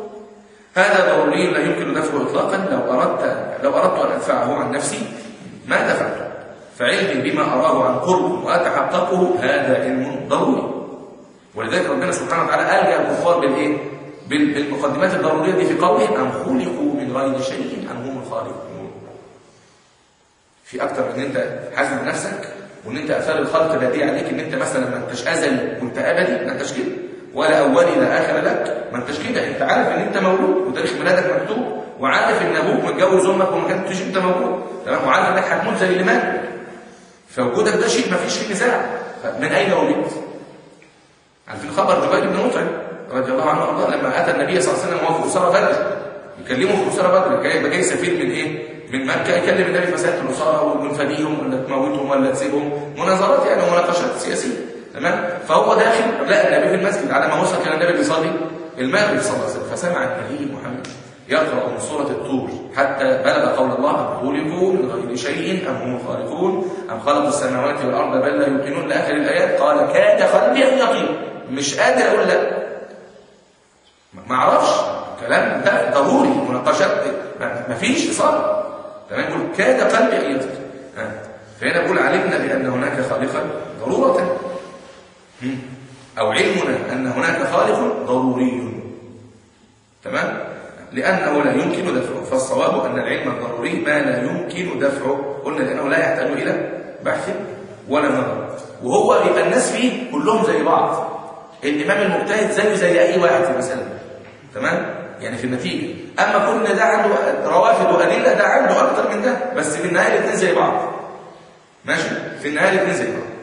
هذا ضروري لا يمكن دفعه اطلاقا لو اردت لو اردت ان ادفعه عن نفسي ما دفعته فعلمي بما اراه عن قرب واتحققه هذا علم ضروري ولذلك ربنا سبحانه وتعالى الجا الكفار بالايه بال- بالمقدمات الضروريه دي في قوله ام خلقوا من غير شيء ام هم الخالقون في اكتر من ان انت حاسس بنفسك وان انت اثار الخلق باديه عليك ان انت مثلا ما انتش ازلي وانت ابدي ما انتش كده ولا اولي لا اخر لك ما انتش كده انت عارف ان انت مولود وتاريخ ميلادك مكتوب وعارف ان ابوك متجوز امك وما كنتش انت موجود تمام وعارف انك هتموت زي اللي مات فوجودك ده شيء ما فيش فيه نزاع من اين ولدت؟ عارفين خبر جبير بن مطعم رضي الله عنه وارضاه لما اتى النبي صلى الله عليه وسلم وهو في اسره بدر يكلمه في اسره بدر جاي يبقى جاي سفير من ايه؟ من مكه يكلم النبي في مساله الاسره ونفديهم ولا تموتهم ولا تسيبهم مناظرات يعني ومناقشات سياسيه تمام؟ فهو داخل لقى النبي في المسجد على ما وصل كان النبي بيصلي المغرب صلى الله عليه وسلم فسمع النبي محمد يقرا من سوره الطور حتى بلغ قول الله ام خلقوا من غير شيء ام هم الخالقون ام خلقوا السماوات والارض بل لا يوقنون لاخر الايات قال كاد قلبي ان يقين مش قادر اقول لا ما اعرفش كلام ده ضروري مناقشات ما ما فيش اصابه تمام يقول كاد قلبي ان يطير ها. فهنا بقول علمنا بان هناك خالقا ضروره هم. او علمنا ان هناك خالق ضروري تمام لانه لا يمكن دفعه فالصواب ان العلم الضروري ما لا يمكن دفعه قلنا لانه لا يحتاج الى بحث ولا نظر وهو يبقى الناس فيه كلهم زي بعض الامام المجتهد زيه زي اي واحد في المساله تمام يعني في النتيجه اما كل ده عنده روافد وادله ده عنده اكتر من ده بس في النهايه الاثنين زي بعض ماشي في النهايه الاثنين زي بعض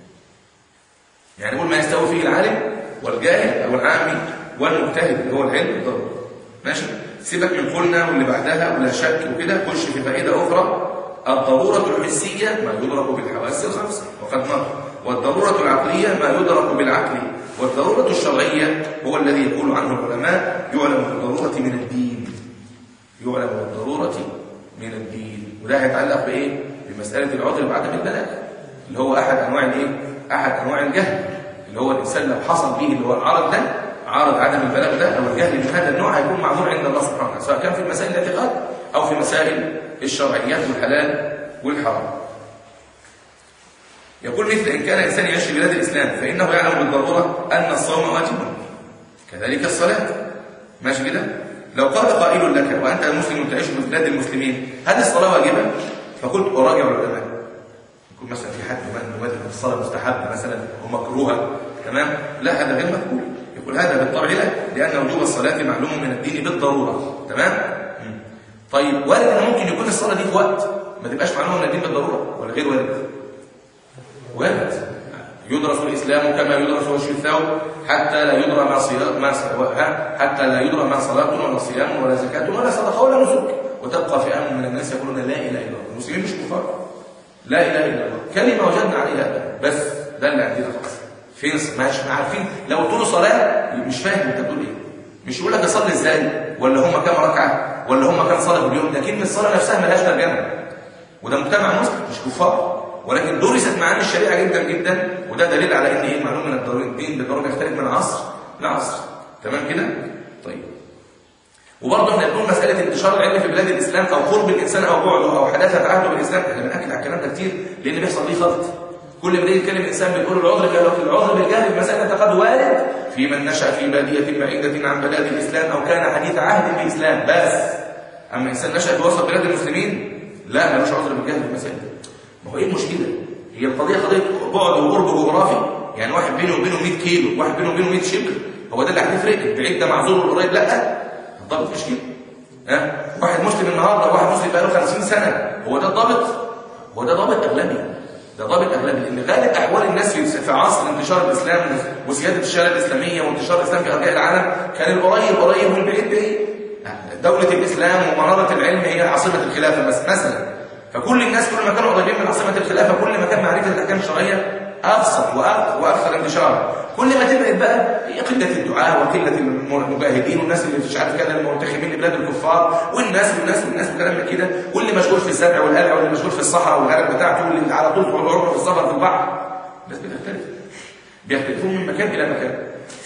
يعني نقول ما يستوي فيه العالم والجاهل او العامي والمجتهد اللي هو العلم الضروري ماشي سيبك من قلنا واللي بعدها ولا شك وكده خش في فائده اخرى الضروره الحسيه ما يدرك بالحواس الخمسه وقد مر والضروره العقليه ما يدرك بالعقل والضروره الشرعيه هو الذي يقول عنه العلماء يعلم بالضروره من الدين يعلم بالضروره من الدين وده هيتعلق بايه بمساله العذر بعدم البلاغ اللي هو احد انواع الايه احد انواع الجهل اللي هو الانسان لو حصل به اللي هو العرض ده عرض عدم البلاغ ده او الجهل من هذا النوع هيكون معذور عند الله سبحانه وتعالى سواء كان في مسائل الاعتقاد او في مسائل الشرعيات والحلال والحرام يقول مثل ان كان انسان يعيش في بلاد الاسلام فانه يعلم بالضروره ان الصوم واجب كذلك الصلاة ماشي كده لو قال قائل لك وأنت مسلم تعيش في بلاد المسلمين هل الصلاة واجبة فقلت أراجع العلماء يكون مثلا في حد من يوجد الصلاة مستحبة مثلا ومكروهة تمام لا هذا غير مقبول يقول هذا بالطبع لا لأن وجوب الصلاة معلوم من الدين بالضرورة تمام مم. طيب وارد ان ممكن يكون الصلاة دي في وقت ما تبقاش معلومة من الدين بالضرورة ولا غير وارد وارد يدرس الإسلام كما يدرس وشي الثوب حتى لا يدرى ما صيام ما ص- ها؟ حتى لا يدرى ما صلاة ولا صيام ولا زكاة ولا صدقة ولا نسك وتبقى فئة من الناس يقولون لا إله إلا الله المسلمين مش كفار لا إله إلا الله كلمة وجدنا عليها بس ده اللي عندنا خلاص فين مش عارفين لو قلت له صلاة مش فاهم انت بتقول ايه مش يقول لك اصلي ازاي ولا هم كام ركعه ولا هم كام صلاه في اليوم لكن الصلاه نفسها ملهاش ترجمه وده مجتمع مسلم مش كفار ولكن درست معاني الشريعه جدا جدا وده دليل على ان ايه المعلومه من الضروري الدين بالضروره يختلف من عصر لعصر تمام كده طيب وبرضه احنا بنقول مساله انتشار العلم في بلاد الاسلام او قرب الانسان او بعده او حداثه عهده بالاسلام احنا بناكد على الكلام ده كتير لان بيحصل ليه خلط كل ما يجي يتكلم الانسان بيقول العذر في العذر بالجهل في مساله قد وارد في من نشا في باديه بعيده عن بلاد الاسلام او كان حديث عهد بالاسلام بس اما انسان نشا في وسط بلاد المسلمين لا ملوش عذر بالجهل في المسائل دي ما هو ايه المشكله هي القضيه قضيه بعد وقرب جغرافي يعني واحد بينه وبينه 100 كيلو واحد بينه وبينه 100 شبر هو ده اللي هتفرق البعيد ده معذور والقريب لا الضابط مش كده ها واحد مسلم النهارده وواحد مسلم بقاله 50 سنه هو ده الضابط هو ده ضابط اغلبي ده ضابط اغلبي لان غالب احوال الناس في في عصر انتشار الاسلام وزياده الشارع الاسلاميه وانتشار الاسلام في ارجاء العالم كان القريب قريب والبعيد بعيد دوله الاسلام ومناره العلم هي عاصمه الخلافه بس مثلا فكل الناس كل ما كانوا قريبين من عاصمه الخلافه كل ما كان معرفه الاحكام الشرعيه ابسط وأك- واكثر انتشارا كل ما تبعد بقى قله الدعاء وقله المجاهدين والناس اللي مش عارف كده المنتخبين لبلاد الكفار والناس والناس والناس وكلام من كده واللي مشغول في الزرع والقلع واللي مشغول في الصحراء والقلع بتاعته واللي على طول عمره في السفر في البحر بس بتختلف بيختلفون من مكان الى مكان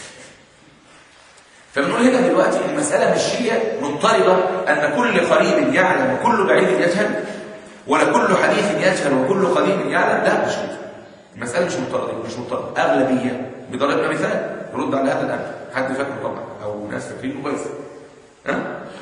فبنقول هنا دلوقتي المسألة مش هي مضطربة أن كل قريب يعلم وكل بعيد يجهل ولا كل حديث يجهل وكل قديم يعلم لا مش كده المسألة مش مضطربة مش مضطربة أغلبية بضربنا مثال يرد على هذا الأمر حد فاكره طبعا أو ناس فاكرينه كويس ها؟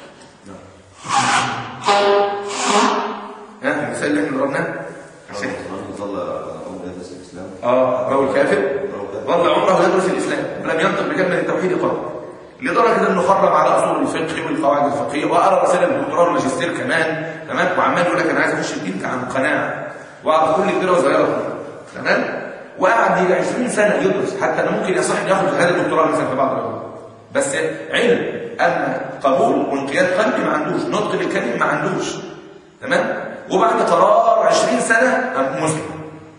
ها المثال اللي احنا ضربناه عشان
رجل ظل عمر يدرس الاسلام
اه هو الكافر ظل عمره يدرس الاسلام ولم ينطق بكلمه التوحيد قط لدرجه انه خرم على اصول الفقه والقواعد الفقهيه وقرا رسائل الدكتوراه والماجستير كمان تمام وعمال يقول لك انا عايز اخش الدين عن قناعه واعرف كل كبيره وصغيره تمام وقعد يجي 20 سنه يدرس حتى انه ممكن يصح انه ياخد شهاده دكتوراه مثلا في بعض العلوم بس علم اما قبول وانقياد قلبي ما عندوش نطق بالكلمه ما عندوش تمام وبعد قرار 20 سنه قام مسلم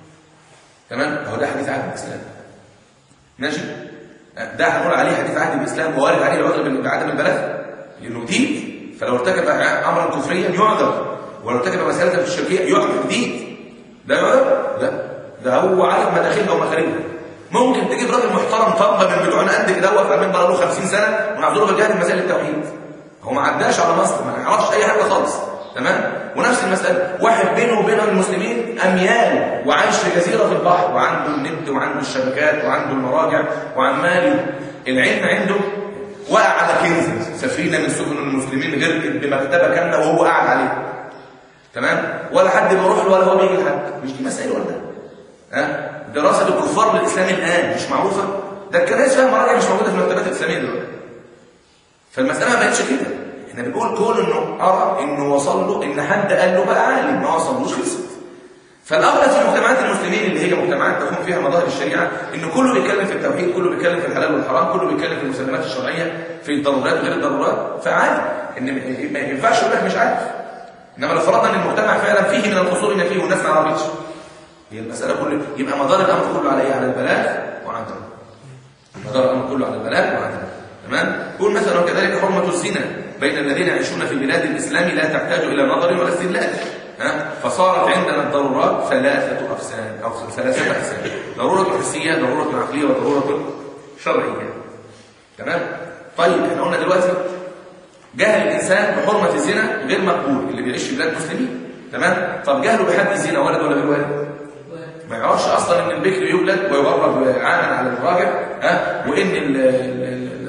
تمام هو ده حديث عهد الاسلام ماشي ده هنقول عليه حديث عهد الاسلام ووارد عليه العذر بعدم البلاغ لانه جديد فلو ارتكب امرا كفريا يعذر ولو ارتكب مساله في الشركيه يعذر جديد ده يعذر لا ده هو عارف مداخلها ومخارجها ممكن تجيب راجل محترم طبه من بتوعنا قد كده واقف امام بقى له 50 سنه ونعذره بالجهل مسائل التوحيد هو ما عداش على مصر ما يعرفش اي حاجه خالص تمام ونفس المساله واحد بينه وبين المسلمين اميال وعايش في جزيره في البحر وعنده النت وعنده الشبكات وعنده المراجع وعمال العلم عنده وقع على كنز سفينه من سفن المسلمين غرقت بمكتبه كامله وهو قاعد عليها تمام ولا حد بيروح له ولا هو بيجي لحد مش دي مسائل ولا ده ها دراسه الكفار للاسلام الان مش معروفه ده الكنائس فيها مراجع مش موجوده في المكتبات الاسلاميه دلوقتي فالمساله ما بقتش كده احنا بنقول كون انه ارى انه وصل له ان حد قال له بقى عالم ما وصلوش خلصت فالاغلب في مجتمعات المسلمين اللي هي مجتمعات تكون فيها مظاهر الشريعه ان كله بيتكلم في التوحيد كله بيتكلم في الحلال والحرام كله بيتكلم في المسلمات الشرعيه في الضرورات وغير الضرورات فعادي ان ما ينفعش يقول لك مش عارف انما لو فرضنا ان المجتمع فعلا فيه من القصور ما فيه والناس ما عرفتش هي المساله كله يبقى مدار الامر كله على ايه على البلاغ وعن مدار الامر كله على البلاغ وعن تمام يقول مثلا وكذلك حرمه الزنا بين الذين يعيشون في بلاد الاسلام لا تحتاج الى نظر ولا استدلال ها فصارت عندنا الضرورات ثلاثه اقسام او ثلاثه اقسام ضروره حسيه ضروره عقليه وضروره شرعيه تمام طيب احنا قلنا دلوقتي جهل الانسان بحرمه الزنا غير مقبول اللي بيعيش في بلاد مسلمين تمام طب جهله بحد الزنا ولد ولا غير ولد ما يعرفش اصلا ان البكر يولد ويغرب عاما على الراجع ها وان ال- ال- ال-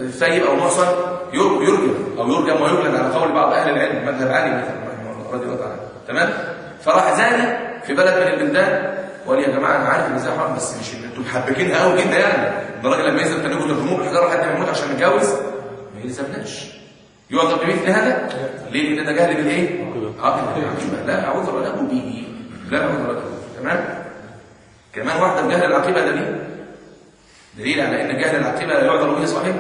الثيب او المحصن ير- يرجم او يرجم ويجلد على قول بعض اهل العلم مذهب علي مثلا رحمه الله رضي الله تعالى تمام فراح زاني في بلد من البلدان وقال يا جماعه انا عارف ان ده حرام بس مش انتوا محبكينها قوي جدا يعني ده الراجل لما ينزل تنجوا ترجموه بالحجاره لحد ما يموت عشان يتجوز ما يلزمناش يعذر بمثل هذا ليه لان ده جهل بالايه عقل العقيبه لا عذر له به لا عذر له تمام كمان واحده بجهل العقيبه ده ليه دليل على ان جهل العقيبه لا يعذر به صحيح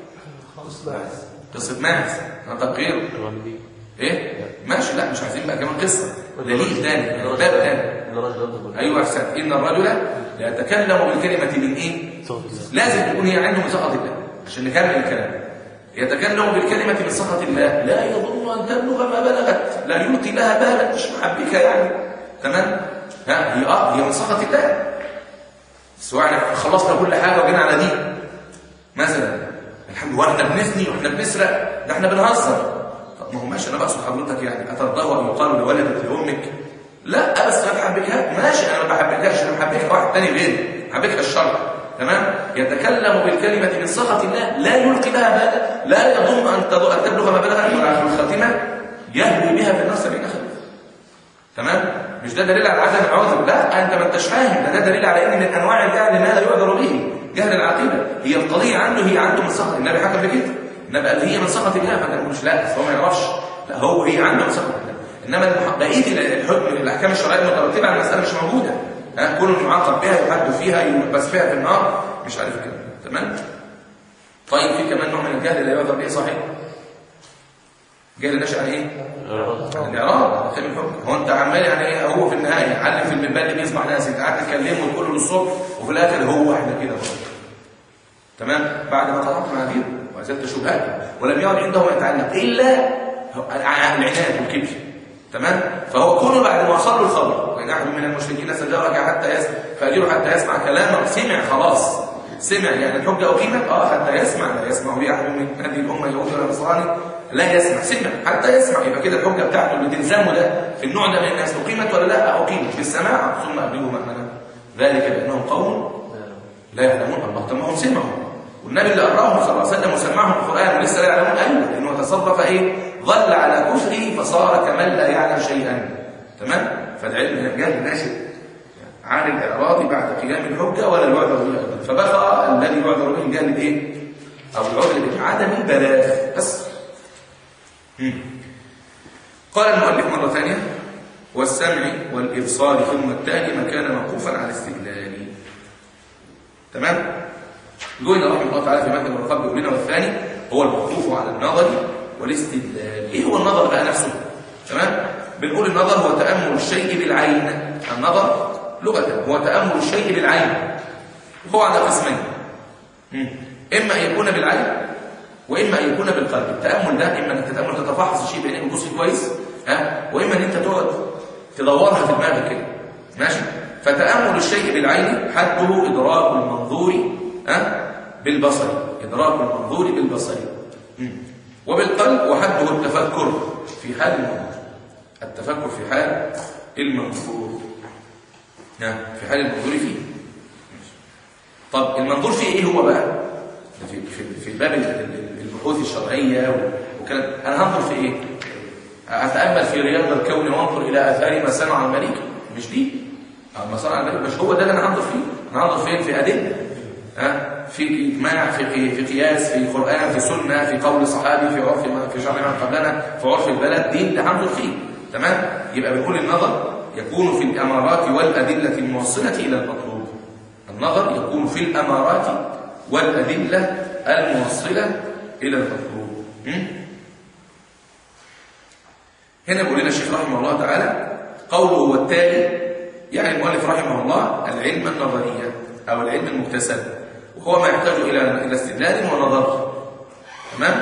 قصه ماعز طب غيره ايه ماشي لا مش عايزين بقى كمان قصه دليل ثاني باب ثاني ايوه احسن ان الرجل لا يتكلم بالكلمه من ايه لازم تكون هي عنده من سخط الله عشان نكمل الكلام يتكلم بالكلمة من سخط الله لا يظن أن تبلغ ما بلغت لا يلقي لها بالا مش محبكة يعني تمام ها هي اه هي من سخط الله سواء احنا خلصنا كل حاجة وجينا على دي مثلا الحمد لله احنا بنثني واحنا بنسرق ده احنا بنهزر طب ما هو ماشي انا بقصد حضرتك يعني اترضاه ان يقال لولدك لامك لا بس ما تحبكها ماشي انا ما بحبكهاش انا بحبكها واحد تاني غيري بحبكها الشرع تمام يتكلم بالكلمة من سخط الله لا يلقي لها بالا لا يظن أن تض- أن تبلغ ما بلغت ولا في الخاتمة يهوي بها في النار سبعين خلف تمام مش ده دليل على عدم العذر لا انت ما انتش فاهم ده, ده دليل على ان من انواع الجهل ما لا يعذر به جهل العقيده هي القضيه عنده هي عنده من سخط النبي حكم بكده النبي قال هي من سخط الله فانا مش لا أصل هو ما يعرفش لا هو هي عنده من سخط الله انما المح- بقيه الحكم الاحكام الشرعيه المترتبه على المساله مش موجوده ها كل يعاقب بها يحد فيها يبس فيها في النار مش عارف كده تمام طيب في كمان نوع من الجهل لا يعذر به صحيح جهل ناشئ عن ايه الاعراب خير الحكم هو انت عمال يعني ايه هو في النهايه علم في المنبر اللي بيسمع ناس انت قاعد تكلمه وتقول له للصبح وفي الاخر هو احنا كده برضه تمام بعد ما قطعت معاذيره وازلت شبهاته ولم يعد عنده ما يتعلم الا العناد والكبر تمام فهو كونه بعد ما وصل له الخبر وان احد من المشركين استجارك حتى يسمع فاجره حتى يسمع كلامه سمع خلاص سمع يعني الحجه اقيمت اه حتى يسمع لا يسمع به احد من هذه الامه يهودي ولا نصراني لا يسمع سمع حتى يسمع يبقى كده الحجه بتاعته اللي تلزمه ده في النوع ده من الناس اقيمت ولا لا اقيمت بالسماع ثم ابلغوا مأمنا ذلك بانهم قوم لا يعلمون الله طب ما هم سمعوا والنبي اللي قراهم صلى الله عليه وسلم وسمعهم القران ولسه لا يعلمون ايوه لانه تصرف ايه ظل على كفره فصار كمن لا يعلم شيئا تمام فالعلم هنا جهل ناشئ عن الاعراض بعد قيام الحجه ولا يعذر به ايضا فبقى الذي يعذر به الجهل الايه او العذر بعدم البلاغ بس مم. قال المؤلف مره ثانيه والسمع والابصار ثم التالي ما كان موقوفا على الاستدلال تمام جوينا رحمه الله تعالى في متن الرقاب بيقول لنا والثاني هو الموقوف على النظر والاستدلال ايه هو النظر بقى نفسه تمام بنقول النظر هو تامل الشيء بالعين النظر لغه هو تامل الشيء بالعين وهو على قسمين مم. اما ان يكون بالعين واما ان يكون بالقلب التامل ده اما انك تتامل تتفحص الشيء بعينيك وتبص كويس ها واما ان انت تقعد تدورها في دماغك كده ماشي فتامل الشيء بالعين حده ادراك المنظور ها بالبصر ادراك المنظور بالبصر مم. وبالقلب وحده التفكر في حال المنظور التفكر في حال المنظور ها في حال المنظور فيه طب المنظور فيه ايه هو بقى في في في باب ال- ال- البحوث الشرعيه وكلام انا هنظر في ايه اتامل في رياض الكون وانظر الى اثار ما صنع الملك مش دي أو ما صنع الملك مش هو ده اللي انا هنظر فيه انا هنظر فين في ادله ها في اجماع في قي- في قياس في قران في سنه في قول صحابي في عرف ما في شرع من قبلنا في عرف البلد دي اللي هنظر فيه تمام يبقى بنقول النظر يكون في الامارات والادله الموصله الى المطلوب النظر يكون في الامارات والادله الموصله الى المطلوب م? هنا بيقول لنا الشيخ رحمه الله تعالى قوله والتالي يعني المؤلف رحمه الله العلم النظري او العلم المكتسب وهو ما يحتاج الى الى استدلال ونظر تمام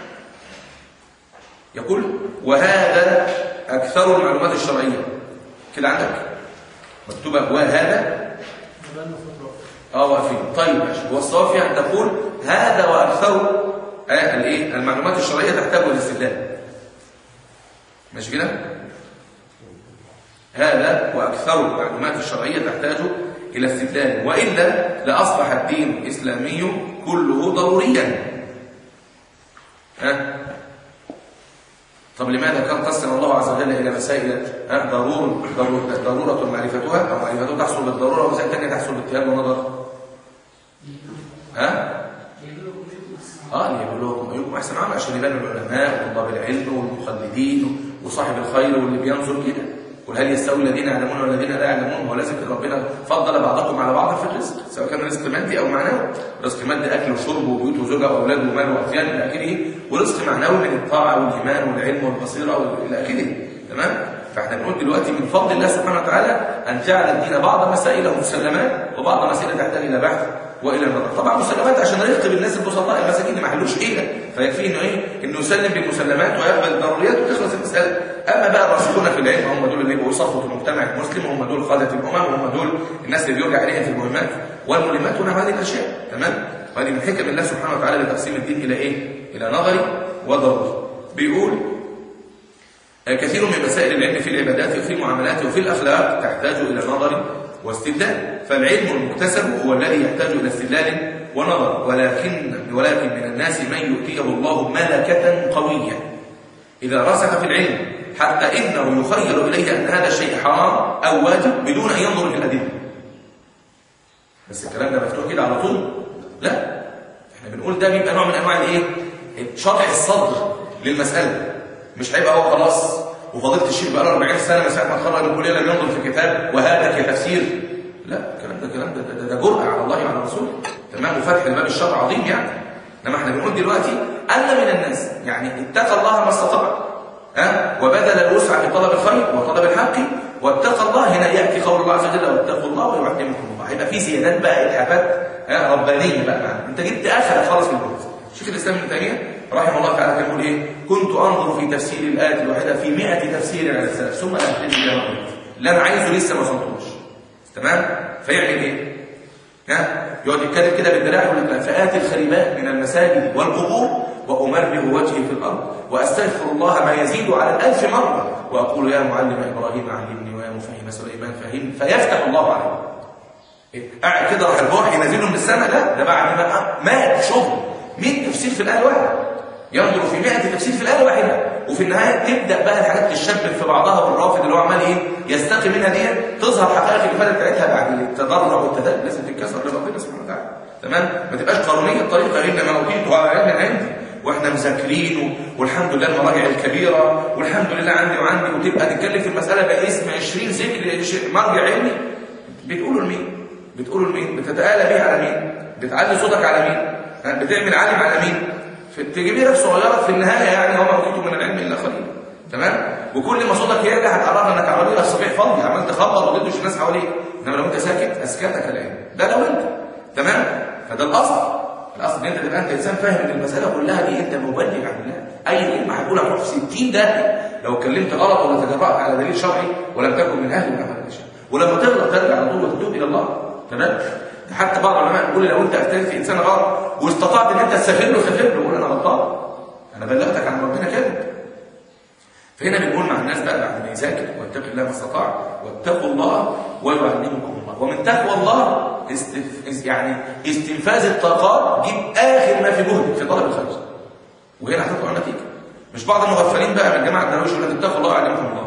يقول وهذا اكثر المعلومات الشرعيه كده عندك مكتوبه وهذا اه واقفين طيب ماشي هو الصواب فيها ان تقول هذا واكثر آه الايه المعلومات الشرعيه تحتاج الى استدلال ماشي كده هذا واكثر المعلومات الشرعيه تحتاج الى استدلال والا لاصبح الدين الاسلامي كله ضروريا طب لماذا كان قسم الله عز وجل الى مسائل ها، ضرور ضرور- ضروره معرفتها او معرفتها تحصل بالضروره ومسائل ثانيه تحصل باجتهاد ونظر ها اه ليبلوكم ايكم احسن عمل عشان يبان العلماء وطلاب العلم والمقلدين وصاحب الخير واللي بينظر كده قل هل يستوي الذين يعلمون والذين لا يعلمون هو لازم ربنا فضل بعضكم على بعض في الرزق سواء كان رزق مادي او معنوي رزق مادي اكل وشرب وبيوت وزوجه واولاد ومال واطيان الى اخره ورزق معنوي من الطاعه والايمان والعلم والبصيره الى اخره تمام فاحنا بنقول دلوقتي من فضل الله سبحانه وتعالى ان جعل الدين بعض مسائله مسلمات وبعض مسائل تحتاج الى بحث والى النظر طبعا مسلمات عشان رفق بالناس البسطاء المساكين اللي ما حلوش حيله فيكفي انه ايه انه يسلم بالمسلمات ويقبل الضروريات وتخلص المساله اما بقى الراسخون في العلم هم دول اللي يبقوا صفوه المجتمع المسلم هم دول قاده الامم هم دول الناس اللي بيرجع اليها في المهمات والملمات ونحو هذه الاشياء تمام وهذه من حكم الله سبحانه وتعالى لتقسيم الدين الى ايه الى نظري وضروري بيقول كثير من مسائل العلم في العبادات وفي المعاملات وفي الأخلاق تحتاج إلى نظر واستدلال فالعلم المكتسب هو الذي يحتاج إلى استدلال ونظر ولكن ولكن من الناس من يؤتيه الله ملكة قوية إذا رسخ في العلم حتى إنه يخيل إليه أن هذا الشيء حرام أو واجب بدون أن ينظر في الأدلة بس الكلام ده مفتوح كده على طول لا احنا بنقول ده بيبقى نوع من انواع الايه شرح الصدر للمساله مش هيبقى هو خلاص وفضيله الشيخ بقى له 40 سنه من ساعه ما اتخرج من الكليه لم ينظر في كتاب وهذا كتفسير لا الكلام ده الكلام ده ده, ده جرأه على الله وعلى رسوله تمام وفتح الباب الشرع عظيم يعني انما احنا بنقول دلوقتي ان من الناس يعني اتقى الله ما استطاع ها وبذل الوسع في طلب الخير وطلب الحق واتقى الله هنا ياتي قول الله عز وجل واتقوا الله ويعلمكم الله هيبقى في زيادات بقى الحافات ها ربانيه بقى معنا. انت جبت اخر خالص من الجزء شيخ الاسلام ابن تيميه رحمه الله تعالى كان يقول ايه كنت انظر في تفسير الايه الواحده في 100 تفسير على السلف ثم اهتدي الى ما قلت اللي انا عايزه لسه ما وصلتوش تمام فيعمل ايه ها يقعد يتكلم كده بالدراع يقول لك فآتي الخريبات من المساجد والقبور وأمرغ وجهي في الأرض وأستغفر الله ما يزيد على الألف مرة وأقول يا معلم إبراهيم علمني ويا مفهم سليمان فهم فيفتح الله عليه قاعد كده راح الروح ينزله من السماء لا ده بعد ما مات شغل 100 تفسير في الآية الواحدة ينظر في 100 تفسير في الآية الواحدة وفي النهاية تبدأ بقى الحاجات تشبك في بعضها والرافض اللي هو عمال ايه يستقي منها دي تظهر حقائق الإفادة بتاعتها بعد التضرع والتدلل لازم تتكسر لربنا سبحانه وتعالى تمام ما تبقاش قانونية الطريقة إنما أوتيته على علم عندي واحنا مذاكرين والحمد لله المراجع الكبيرة والحمد لله عندي وعندي وتبقى تتكلم في المسألة باسم 20 ذكر مرجع علمي بتقولوا لمين؟ بتقولوا لمين؟ بتتآلى بيه على مين؟ بتعلي صوتك على مين؟ ها؟ بتعمل عالم على مين؟ في تجيب لك صغيرة في النهاية يعني وما أوتيتم من العلم إلا قليلا تمام؟ وكل ما صوتك يرجع هتعرف انك عمال لك صبيح فاضي عمال تخبط وتدوش الناس حواليك انما لو انت ساكت اسكتك العلم ده لو انت تمام؟ فده الاصل الاصل ان انت تبقى انت انسان فاهم ان المساله كلها دي انت مبلغ عن الله اي كلمه هتقولها هتروح في 60 داهيه لو اتكلمت غلط ولا تجرأت على دليل شرعي ولم تكن من اهل العمل الشرعي ولما تغلط ترجع على طول وتتوب الى الله تمام ده حتى بعض العلماء يقول لو انت افتيت في انسان غلط واستطعت ان انت تستغفر له استغفر له قول انا غلطان انا بلغتك عن ربنا كذب فهنا بنقول مع الناس بقى بعد ما يذاكر واتقوا الله ما استطاع واتقوا الله ويعلمكم الله ومن تقوى الله استف... يعني استنفاذ الطاقات جيب اخر ما في جهدك في طلب الخير وهنا هتطلع نتيجه مش بعض المغفلين بقى من جماعه الدرويش يقول لك اتقوا الله ويعلمكم الله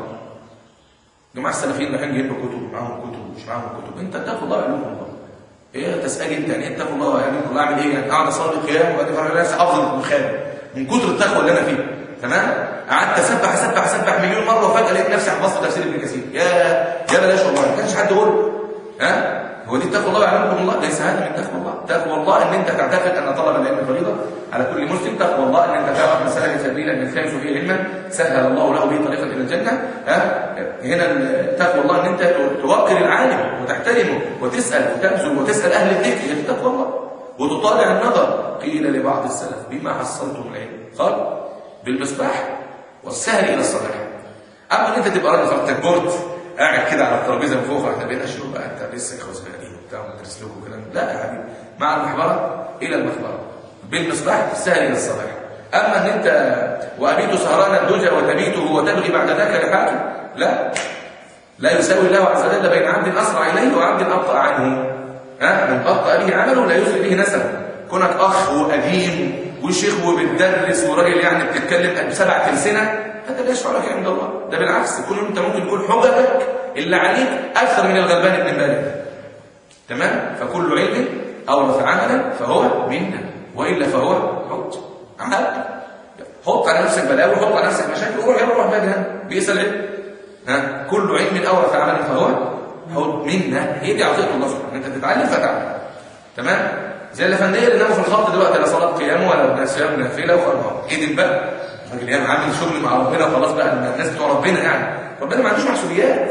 جماعه السلفيين اللي كانوا جايبين كتب معاهم كتب مش معاهم كتب انت اتقوا الله ويعلمكم الله ايه تسال انت يعني ايه اتقوا الله ويعلمكم الله اعمل ايه يعني اقعد اصلي قيام وبعدين فرق نفسي افضل الخير من كتر التقوى اللي انا فيه تمام قعدت اسبح اسبح اسبح مليون مره وفجاه لقيت نفسي حفظت تفسير ابن كثير يا يا بلاش والله ما كانش حد يقول ها هو دي تقوى الله ويعلمكم الله ليس هذا من تقوى الله تقوى الله ان انت تعتقد ان طلب العلم فريضه على كل مسلم تقوى الله ان انت تعرف مسائل سبيلا يلتمس فيه علما سهل الله له به طريقا الى الجنه ها هنا تقوى الله ان انت توقر العالم وتحترمه وتسال وتبذل وتسال اهل الذكر هي تقوى الله وتطالع النظر قيل لبعض السلف بما حصلتم العلم قال بالمصباح والسهل الى الصلاح اما ان انت تبقى راجل فرتك بورد قاعد كده على الترابيزه من فوق احنا بقينا شروق بقى انت لسه اخوه صغيرين وبتاع وندرس لكم وكلام لا يا حبيبي مع المحبره الى المحبره بالمصباح السهل الى الصلاح اما ان انت وابيت سهران الدجى وتبيته وتبغي بعد ذاك لحاكم لا لا يساوي الله عز وجل بين عبد اسرع اليه وعبد ابطا عنه ها من ابطا به عمله لا يسري به نسبه كونك اخ وقديم وشيخ وبتدرس وراجل يعني بتتكلم بسبع تلسنه هذا لا يشفع لك عند الله ده بالعكس كل انت ممكن تقول حججك اللي عليك اكثر من الغلبان ابن مالك تمام فكل علم اورث عملا فهو منا والا فهو حج عمل حط على نفسك بلاوي حط على نفسك مشاكل وروح يلا روح بقى جهنم بئس العلم ها كل علم اورث عملا فهو حج منا هي دي عطيه الله سبحانه انت تتعلم فتعلم تمام زي الافنديه اللي ناموا في الخط دلوقتي لا صلاه قيام ولا صيام نافله وخلاص ايه بقى الراجل يعني عامل شغل مع ربنا وخلاص بقى الناس بتوع ربنا يعني ربنا ما عندوش محسوبيات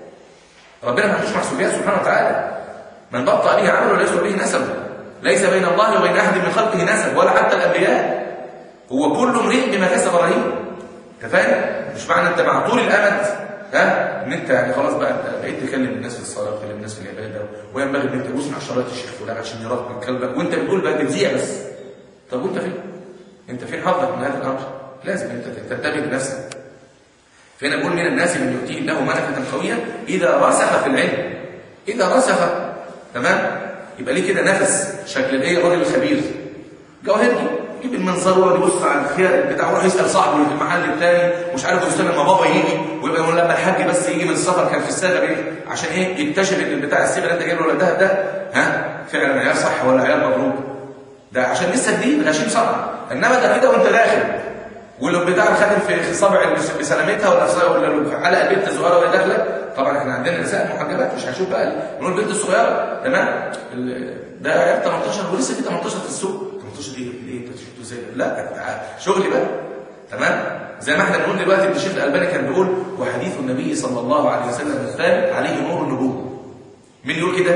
ربنا ما عندوش محسوبيات سبحانه وتعالى من بطأ به عمله ليس به نسب ليس بين الله وبين احد من خلقه نسب ولا حتى الانبياء هو كل امرئ بما كسب رهين انت فاهم مش معنى انت مع طول الامد ها ان انت يعني خلاص بقى انت بقيت تكلم الناس في الصلاه وتكلم الناس في العباده وينبغي ان انت تسمع شرايط الشيخ فلان عشان يراك من كلبك وانت بتقول بقى بتذيع بس طب وانت فين انت فين حظك من هذا الامر لازم انت تنتبه لنفسك فهنا بقول من الناس من يؤتيه الله ملكه قويه اذا رسخ في العلم اذا رسخ تمام يبقى ليه كده نفس شكل الايه الراجل الخبير جواهرجي يجيب المنظر ويقعد يبص على الخيار بتاعه ويروح يسال صاحبه اللي في المحل الثاني ومش عارف يستنى لما بابا يجي ويبقى يقول لما الحاج بس يجي من السفر كان في السابق ايه عشان ايه يكتشف ان بتاع السبر اللي انت جايبه ولا الدهب ده ها فعلا عيار صح ولا عيار مضروب ده عشان لسه جديد غشيم صنعه انما ده كده وانت داخل ولو بتاع الخاتم في صبع بسلامتها ولا ولا في حلقه البنت الصغيره وهي داخله طبعا احنا عندنا نساء محجبات مش هنشوف بقى نقول البنت الصغيره تمام ده عيار 18 ولسه في 18 في السوق 18 ايه ايه انت شفته ازاي لا شغلي بقى تمام زي ما احنا بنقول دلوقتي ان الشيخ الالباني كان بيقول وحديث النبي صلى الله عليه وسلم الثابت عليه نور النبوه مين يقول كده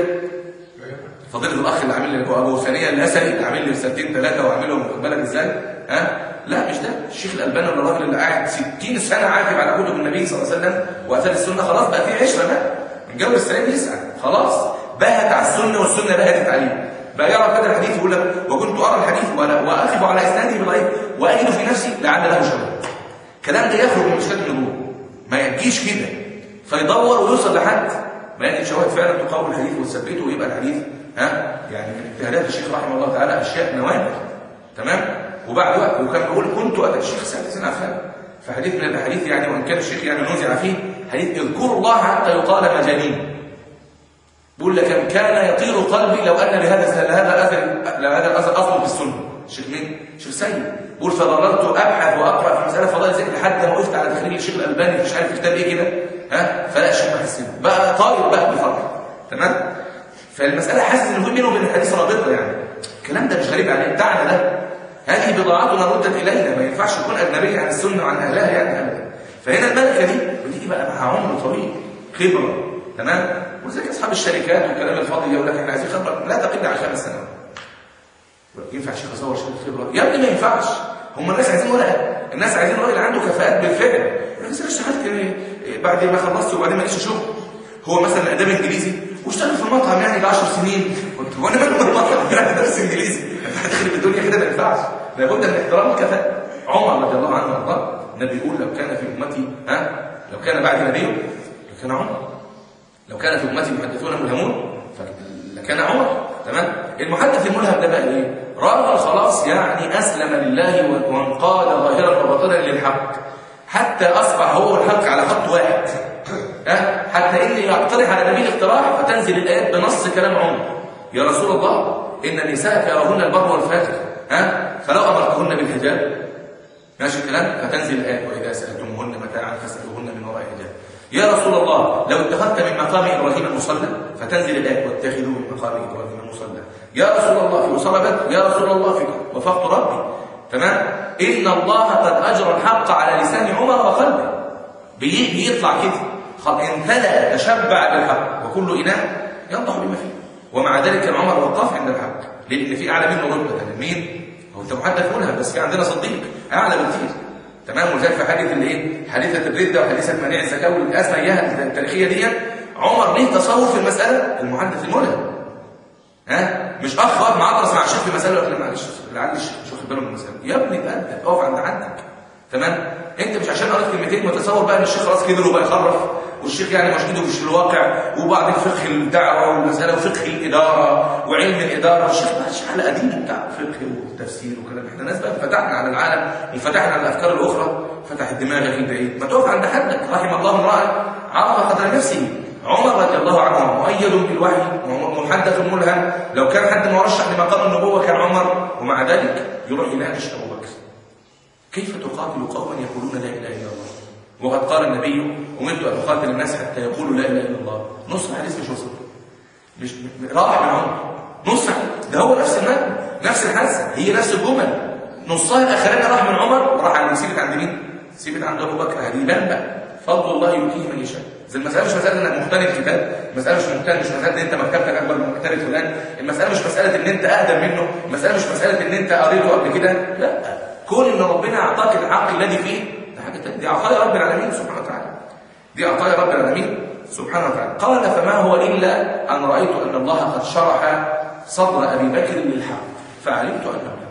فضيله الاخ اللي عامل لي ابو ثانيه الاسري اللي عامل لي رسالتين ثلاثه وعاملهم خد بالك ازاي ها لا مش ده الشيخ الالباني ولا الراجل اللي قاعد 60 سنه عاكف على كتب النبي صلى الله عليه وسلم واثار السنه خلاص بقى في عشره بقى الجو السلام يسعى خلاص بهت على السنه والسنه بهتت عليه بقى يرى كده الحديث يقول لك وكنت ارى الحديث واقف على اسناده بضعيف واجد في نفسي لعل له شبه الكلام ده يخرج من مشكله النبوه ما يجيش كده فيدور ويوصل لحد ما يجد شواهد فعلا تقوي الحديث وتثبته ويبقى الحديث ها يعني من اجتهادات الشيخ رحمه الله تعالى اشياء نوادر تمام وبعد وقت وكان بيقول كنت اتى الشيخ سعد سنه افهم فحديث من الاحاديث يعني وان كان الشيخ يعني نزع فيه حديث اذكروا الله حتى يقال مجانين بيقول لك كان يطير قلبي لو ان لهذا لهذا اثر لهذا الاثر اصل في السنه الشيخ مين؟ الشيخ سيد بيقول فضللت ابحث واقرا في مساله فضائل ذكر لحد ما وقفت على تخريج الشيخ الالباني مش عارف كتاب ايه كده ها فلا الشيخ محسن بقى طاير بقى بفرح تمام فالمساله حاسس ان في بينه وبين الحديث رابطه يعني الكلام ده مش غريب عليه بتاعنا ده هذه بضاعتنا ردت الينا ما ينفعش يكون اجنبي عن السنه وعن اهلها يعني ابدا فهنا الملكه دي بتيجي بقى مع عمر طويل خبره تمام وزي اصحاب الشركات والكلام الفاضي يقول لك احنا عايزين خبره لا تقل عن خمس سنوات ينفع شيخ اصور شهاده خبره يا ابني ما ينفعش هم الناس عايزين ورقه الناس عايزين راجل عنده كفاءات بالفعل انا لسه اشتغلت بعد ما خلصت وبعدين ما لقيتش شغل هو مثلا اداب انجليزي واشتغل في المطعم يعني ب 10 سنين قلت هو انا مالي من المطعم يعني درس انجليزي هتخرب الدنيا كده ما ينفعش لابد من احترام الكفاءه عمر رضي الله عنه وارضاه النبي يقول لو كان في امتي ها لو كان بعد نبيه لكان عمر لو كان في امتي محدثون ملهمون لكان عمر تمام المحدث الملهم ده بقى ايه راجل خلاص يعني اسلم لله وانقاد ظاهرا وباطنا للحق حتى اصبح هو الحق على خط واحد ها حتى ان يقترح على نبي الاقتراح فتنزل الايات بنص كلام عمر يا رسول الله ان نساءك يراهن البر والفاجر ها فلو امرتهن بالحجاب ماشي الكلام فتنزل الايات واذا سالتموهن متاعا فاسالوهن من وراء حجاب يا رسول الله لو اتخذت من مقام ابراهيم مصلى فتنزل الايه واتخذوا من مقام ابراهيم مصلى يا رسول الله في اصابه بدر يا رسول الله في وفقت ربي تمام ان الله قد اجرى الحق على لسان عمر وقلبه بيطلع كده امتلأ تشبع بالحق وكل اناء ينضح بما فيه ومع ذلك كان عمر وقاف عند الحق لان في اعلى منه رتبه مين هو انت محدث ملهم بس في عندنا صديق اعلى بكثير تمام وزي في حادثه الايه حادثه الرده وحادثه منيع الزكاه والازمه اياها التاريخيه دي عمر ليه تصور في المساله المحدث الملهم ها مش اخ واقف معطرس مع الشيخ في مساله ولا معلش لعل الشيخ مش واخد باله من المساله يا ابني تأدب اقف عند عندك تمام انت مش عشان قريت كلمتين متصور بقى ان الشيخ خلاص كبر وبقى يخرف والشيخ يعني مش ايده مش الواقع وبعدين فقه الدعوه والمساله وفقه الاداره وعلم الاداره الشيخ ما عادش على قديم بتاع فقه وتفسير وكلام احنا ناس بقى فتحنا على العالم وفتحنا على الافكار الاخرى فتح دماغك البعيد ما تقف عند حدك رحم الله امرا عرف قدر نفسه عمر رضي الله عنه مؤيد بالوحي محدث ملهم لو كان حد مرشح لمقام النبوه كان عمر ومع ذلك يروح يناقش ابو بكر كيف تقاتل قوما يقولون لا اله الا الله وقد قال النبي امرت ان اقاتل الناس حتى يقولوا لا اله الا الله نص الحديث مش وصل مش راح من عمر نص ده هو نفس المعنى نفس الحادثه هي نفس الجمل نصها الاخراني راح من عمر وراح عند سيبت عند مين؟ سيبت عند ابو بكر هذه بقى فضل الله يؤتيه من يشاء زي المساله مش مساله انك مقتني الكتاب المساله مش مقتني مش مساله ان انت مكتبتك اكبر من مكتبه فلان المساله مش مساله ان انت اقدم منه المساله مش مساله ان انت قريته قبل كده لا كون ان ربنا اعطاك الحق الذي فيه ده حاجه تانية دي عطايا رب العالمين سبحانه وتعالى دي عطايا رب العالمين سبحانه وتعالى قال فما هو الا ان رايت ان الله قد شرح صدر ابي بكر للحق فعلمت انه الحق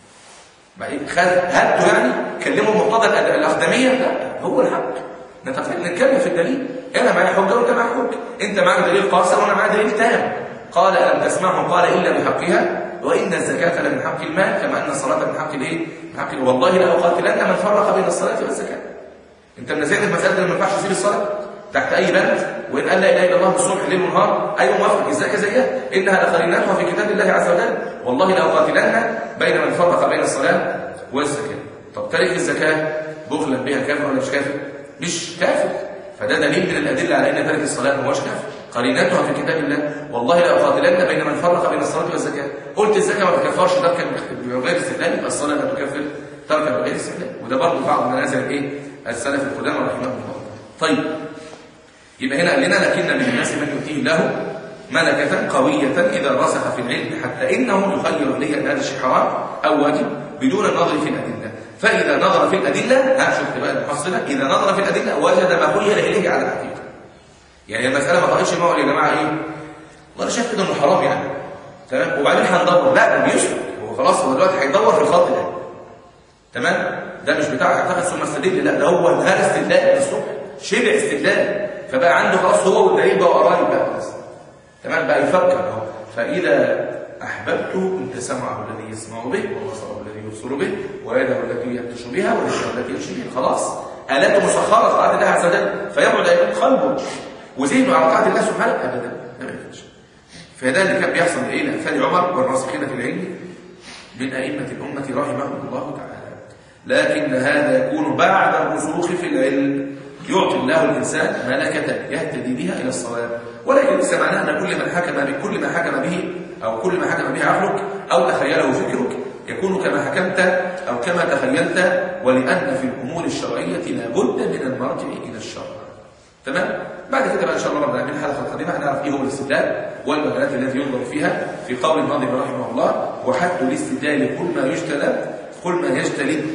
بعدين خد هاته يعني كلمه بمقتضى الاقدميه لا هو الحق نتكلم في الدليل انا معايا حجه وانت معاك حجه انت معاك دليل قاصر وانا معايا دليل تام قال الم تسمعه قال الا بحقها وان الزكاه لمن حق المال كما ان الصلاه من حق الايه من حق والله لاقاتلن من فرق بين الصلاه والزكاه انت منازعني في مساله ما ينفعش تسيب الصلاه تحت اي بند وان قال لا اله الا الله الصبح ليل ونهار ايوه موافق الزكاه زيها انها لقرينتها في كتاب الله عز وجل والله لاقاتلن بين من فرق بين الصلاه والزكاه طب تارك الزكاه بخلا بها كافر ولا مش كافر مش كافر فده دليل من الادله على ان تارك الصلاه ما هوش كافر قرينتها في كتاب الله والله لاقاتلن بين من فرق بين الصلاه والزكاه قلت الزكاه ما تكفرش تركا بغير استدلال يبقى الصلاه لا تكفر تركا بغير استدلال وده برضه بعض منازل الايه السلف القدامى رحمهم الله طيب يبقى هنا قال لنا لكن من الناس من يؤتيه له ملكة قوية إذا رسخ في العلم حتى إنه يخير إليه أن هذا الشيء حرام أو واجب بدون النظر في الأدلة فإذا نظر في الأدلة ها شفت بقى المحصلة إذا نظر في الأدلة وجد ما خير إليه على الحقيقة يعني المسألة ما طلعتش معه يا جماعة إيه والله أنا شايف كده إنه حرام يعني تمام وبعدين هندور لا ده بيشرك هو خلاص هو دلوقتي هيدور في الخط ده تمام ده مش بتاع اعتقد ثم استدل لا ده هو هذا استدلال الصبح شبه استدلال فبقى عنده خلاص هو والدليل بقى قريب بقى خلاص تمام بقى يفكر اهو فاذا احببته انت سمعه الذي يسمع به وبصره الذي يبصر به ويده التي يبطش بها ورجله التي يمشي بها خلاص الاته مسخره في طاعه الله عز وجل فيبعد ايضا قلبه وذهنه على طاعه الله سبحانه ابدا ما ينفعش فده اللي كان بيحصل ايه لامثال عمر والراسخين في العلم من ائمه الامه رحمهم الله تعالى لكن هذا يكون بعد الرسوخ في العلم يعطي الله الإنسان ملكة يهتدي بها إلى الصواب ولكن ليس معناه أن كل من حكم بكل ما حكم به أو كل ما حكم به عقلك أو تخيله فكرك يكون كما حكمت أو كما تخيلت ولأن في الأمور الشرعية لابد من المرجع إلى الشرع تمام؟ بعد كده بقى إن شاء الله ربنا من الحلقة القادمة هنعرف إيه هو الاستدلال والمجالات التي ينظر فيها في قول الناظم رحمه الله وحد الاستدلال كل ما يجتلب كل ما يجتلب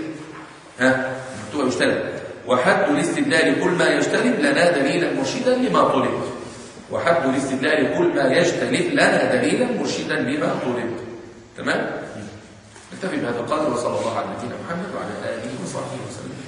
ها مكتوبة يجتلب وحد الاستدلال كل ما يجتلب لنا دليلا مرشدا لما طلب وحد الاستدلال كل ما يجتلب لنا دليلا مرشدا لما طلب تمام نكتفي بهذا القدر وصلى الله على نبينا محمد وعلى اله وصحبه وسلم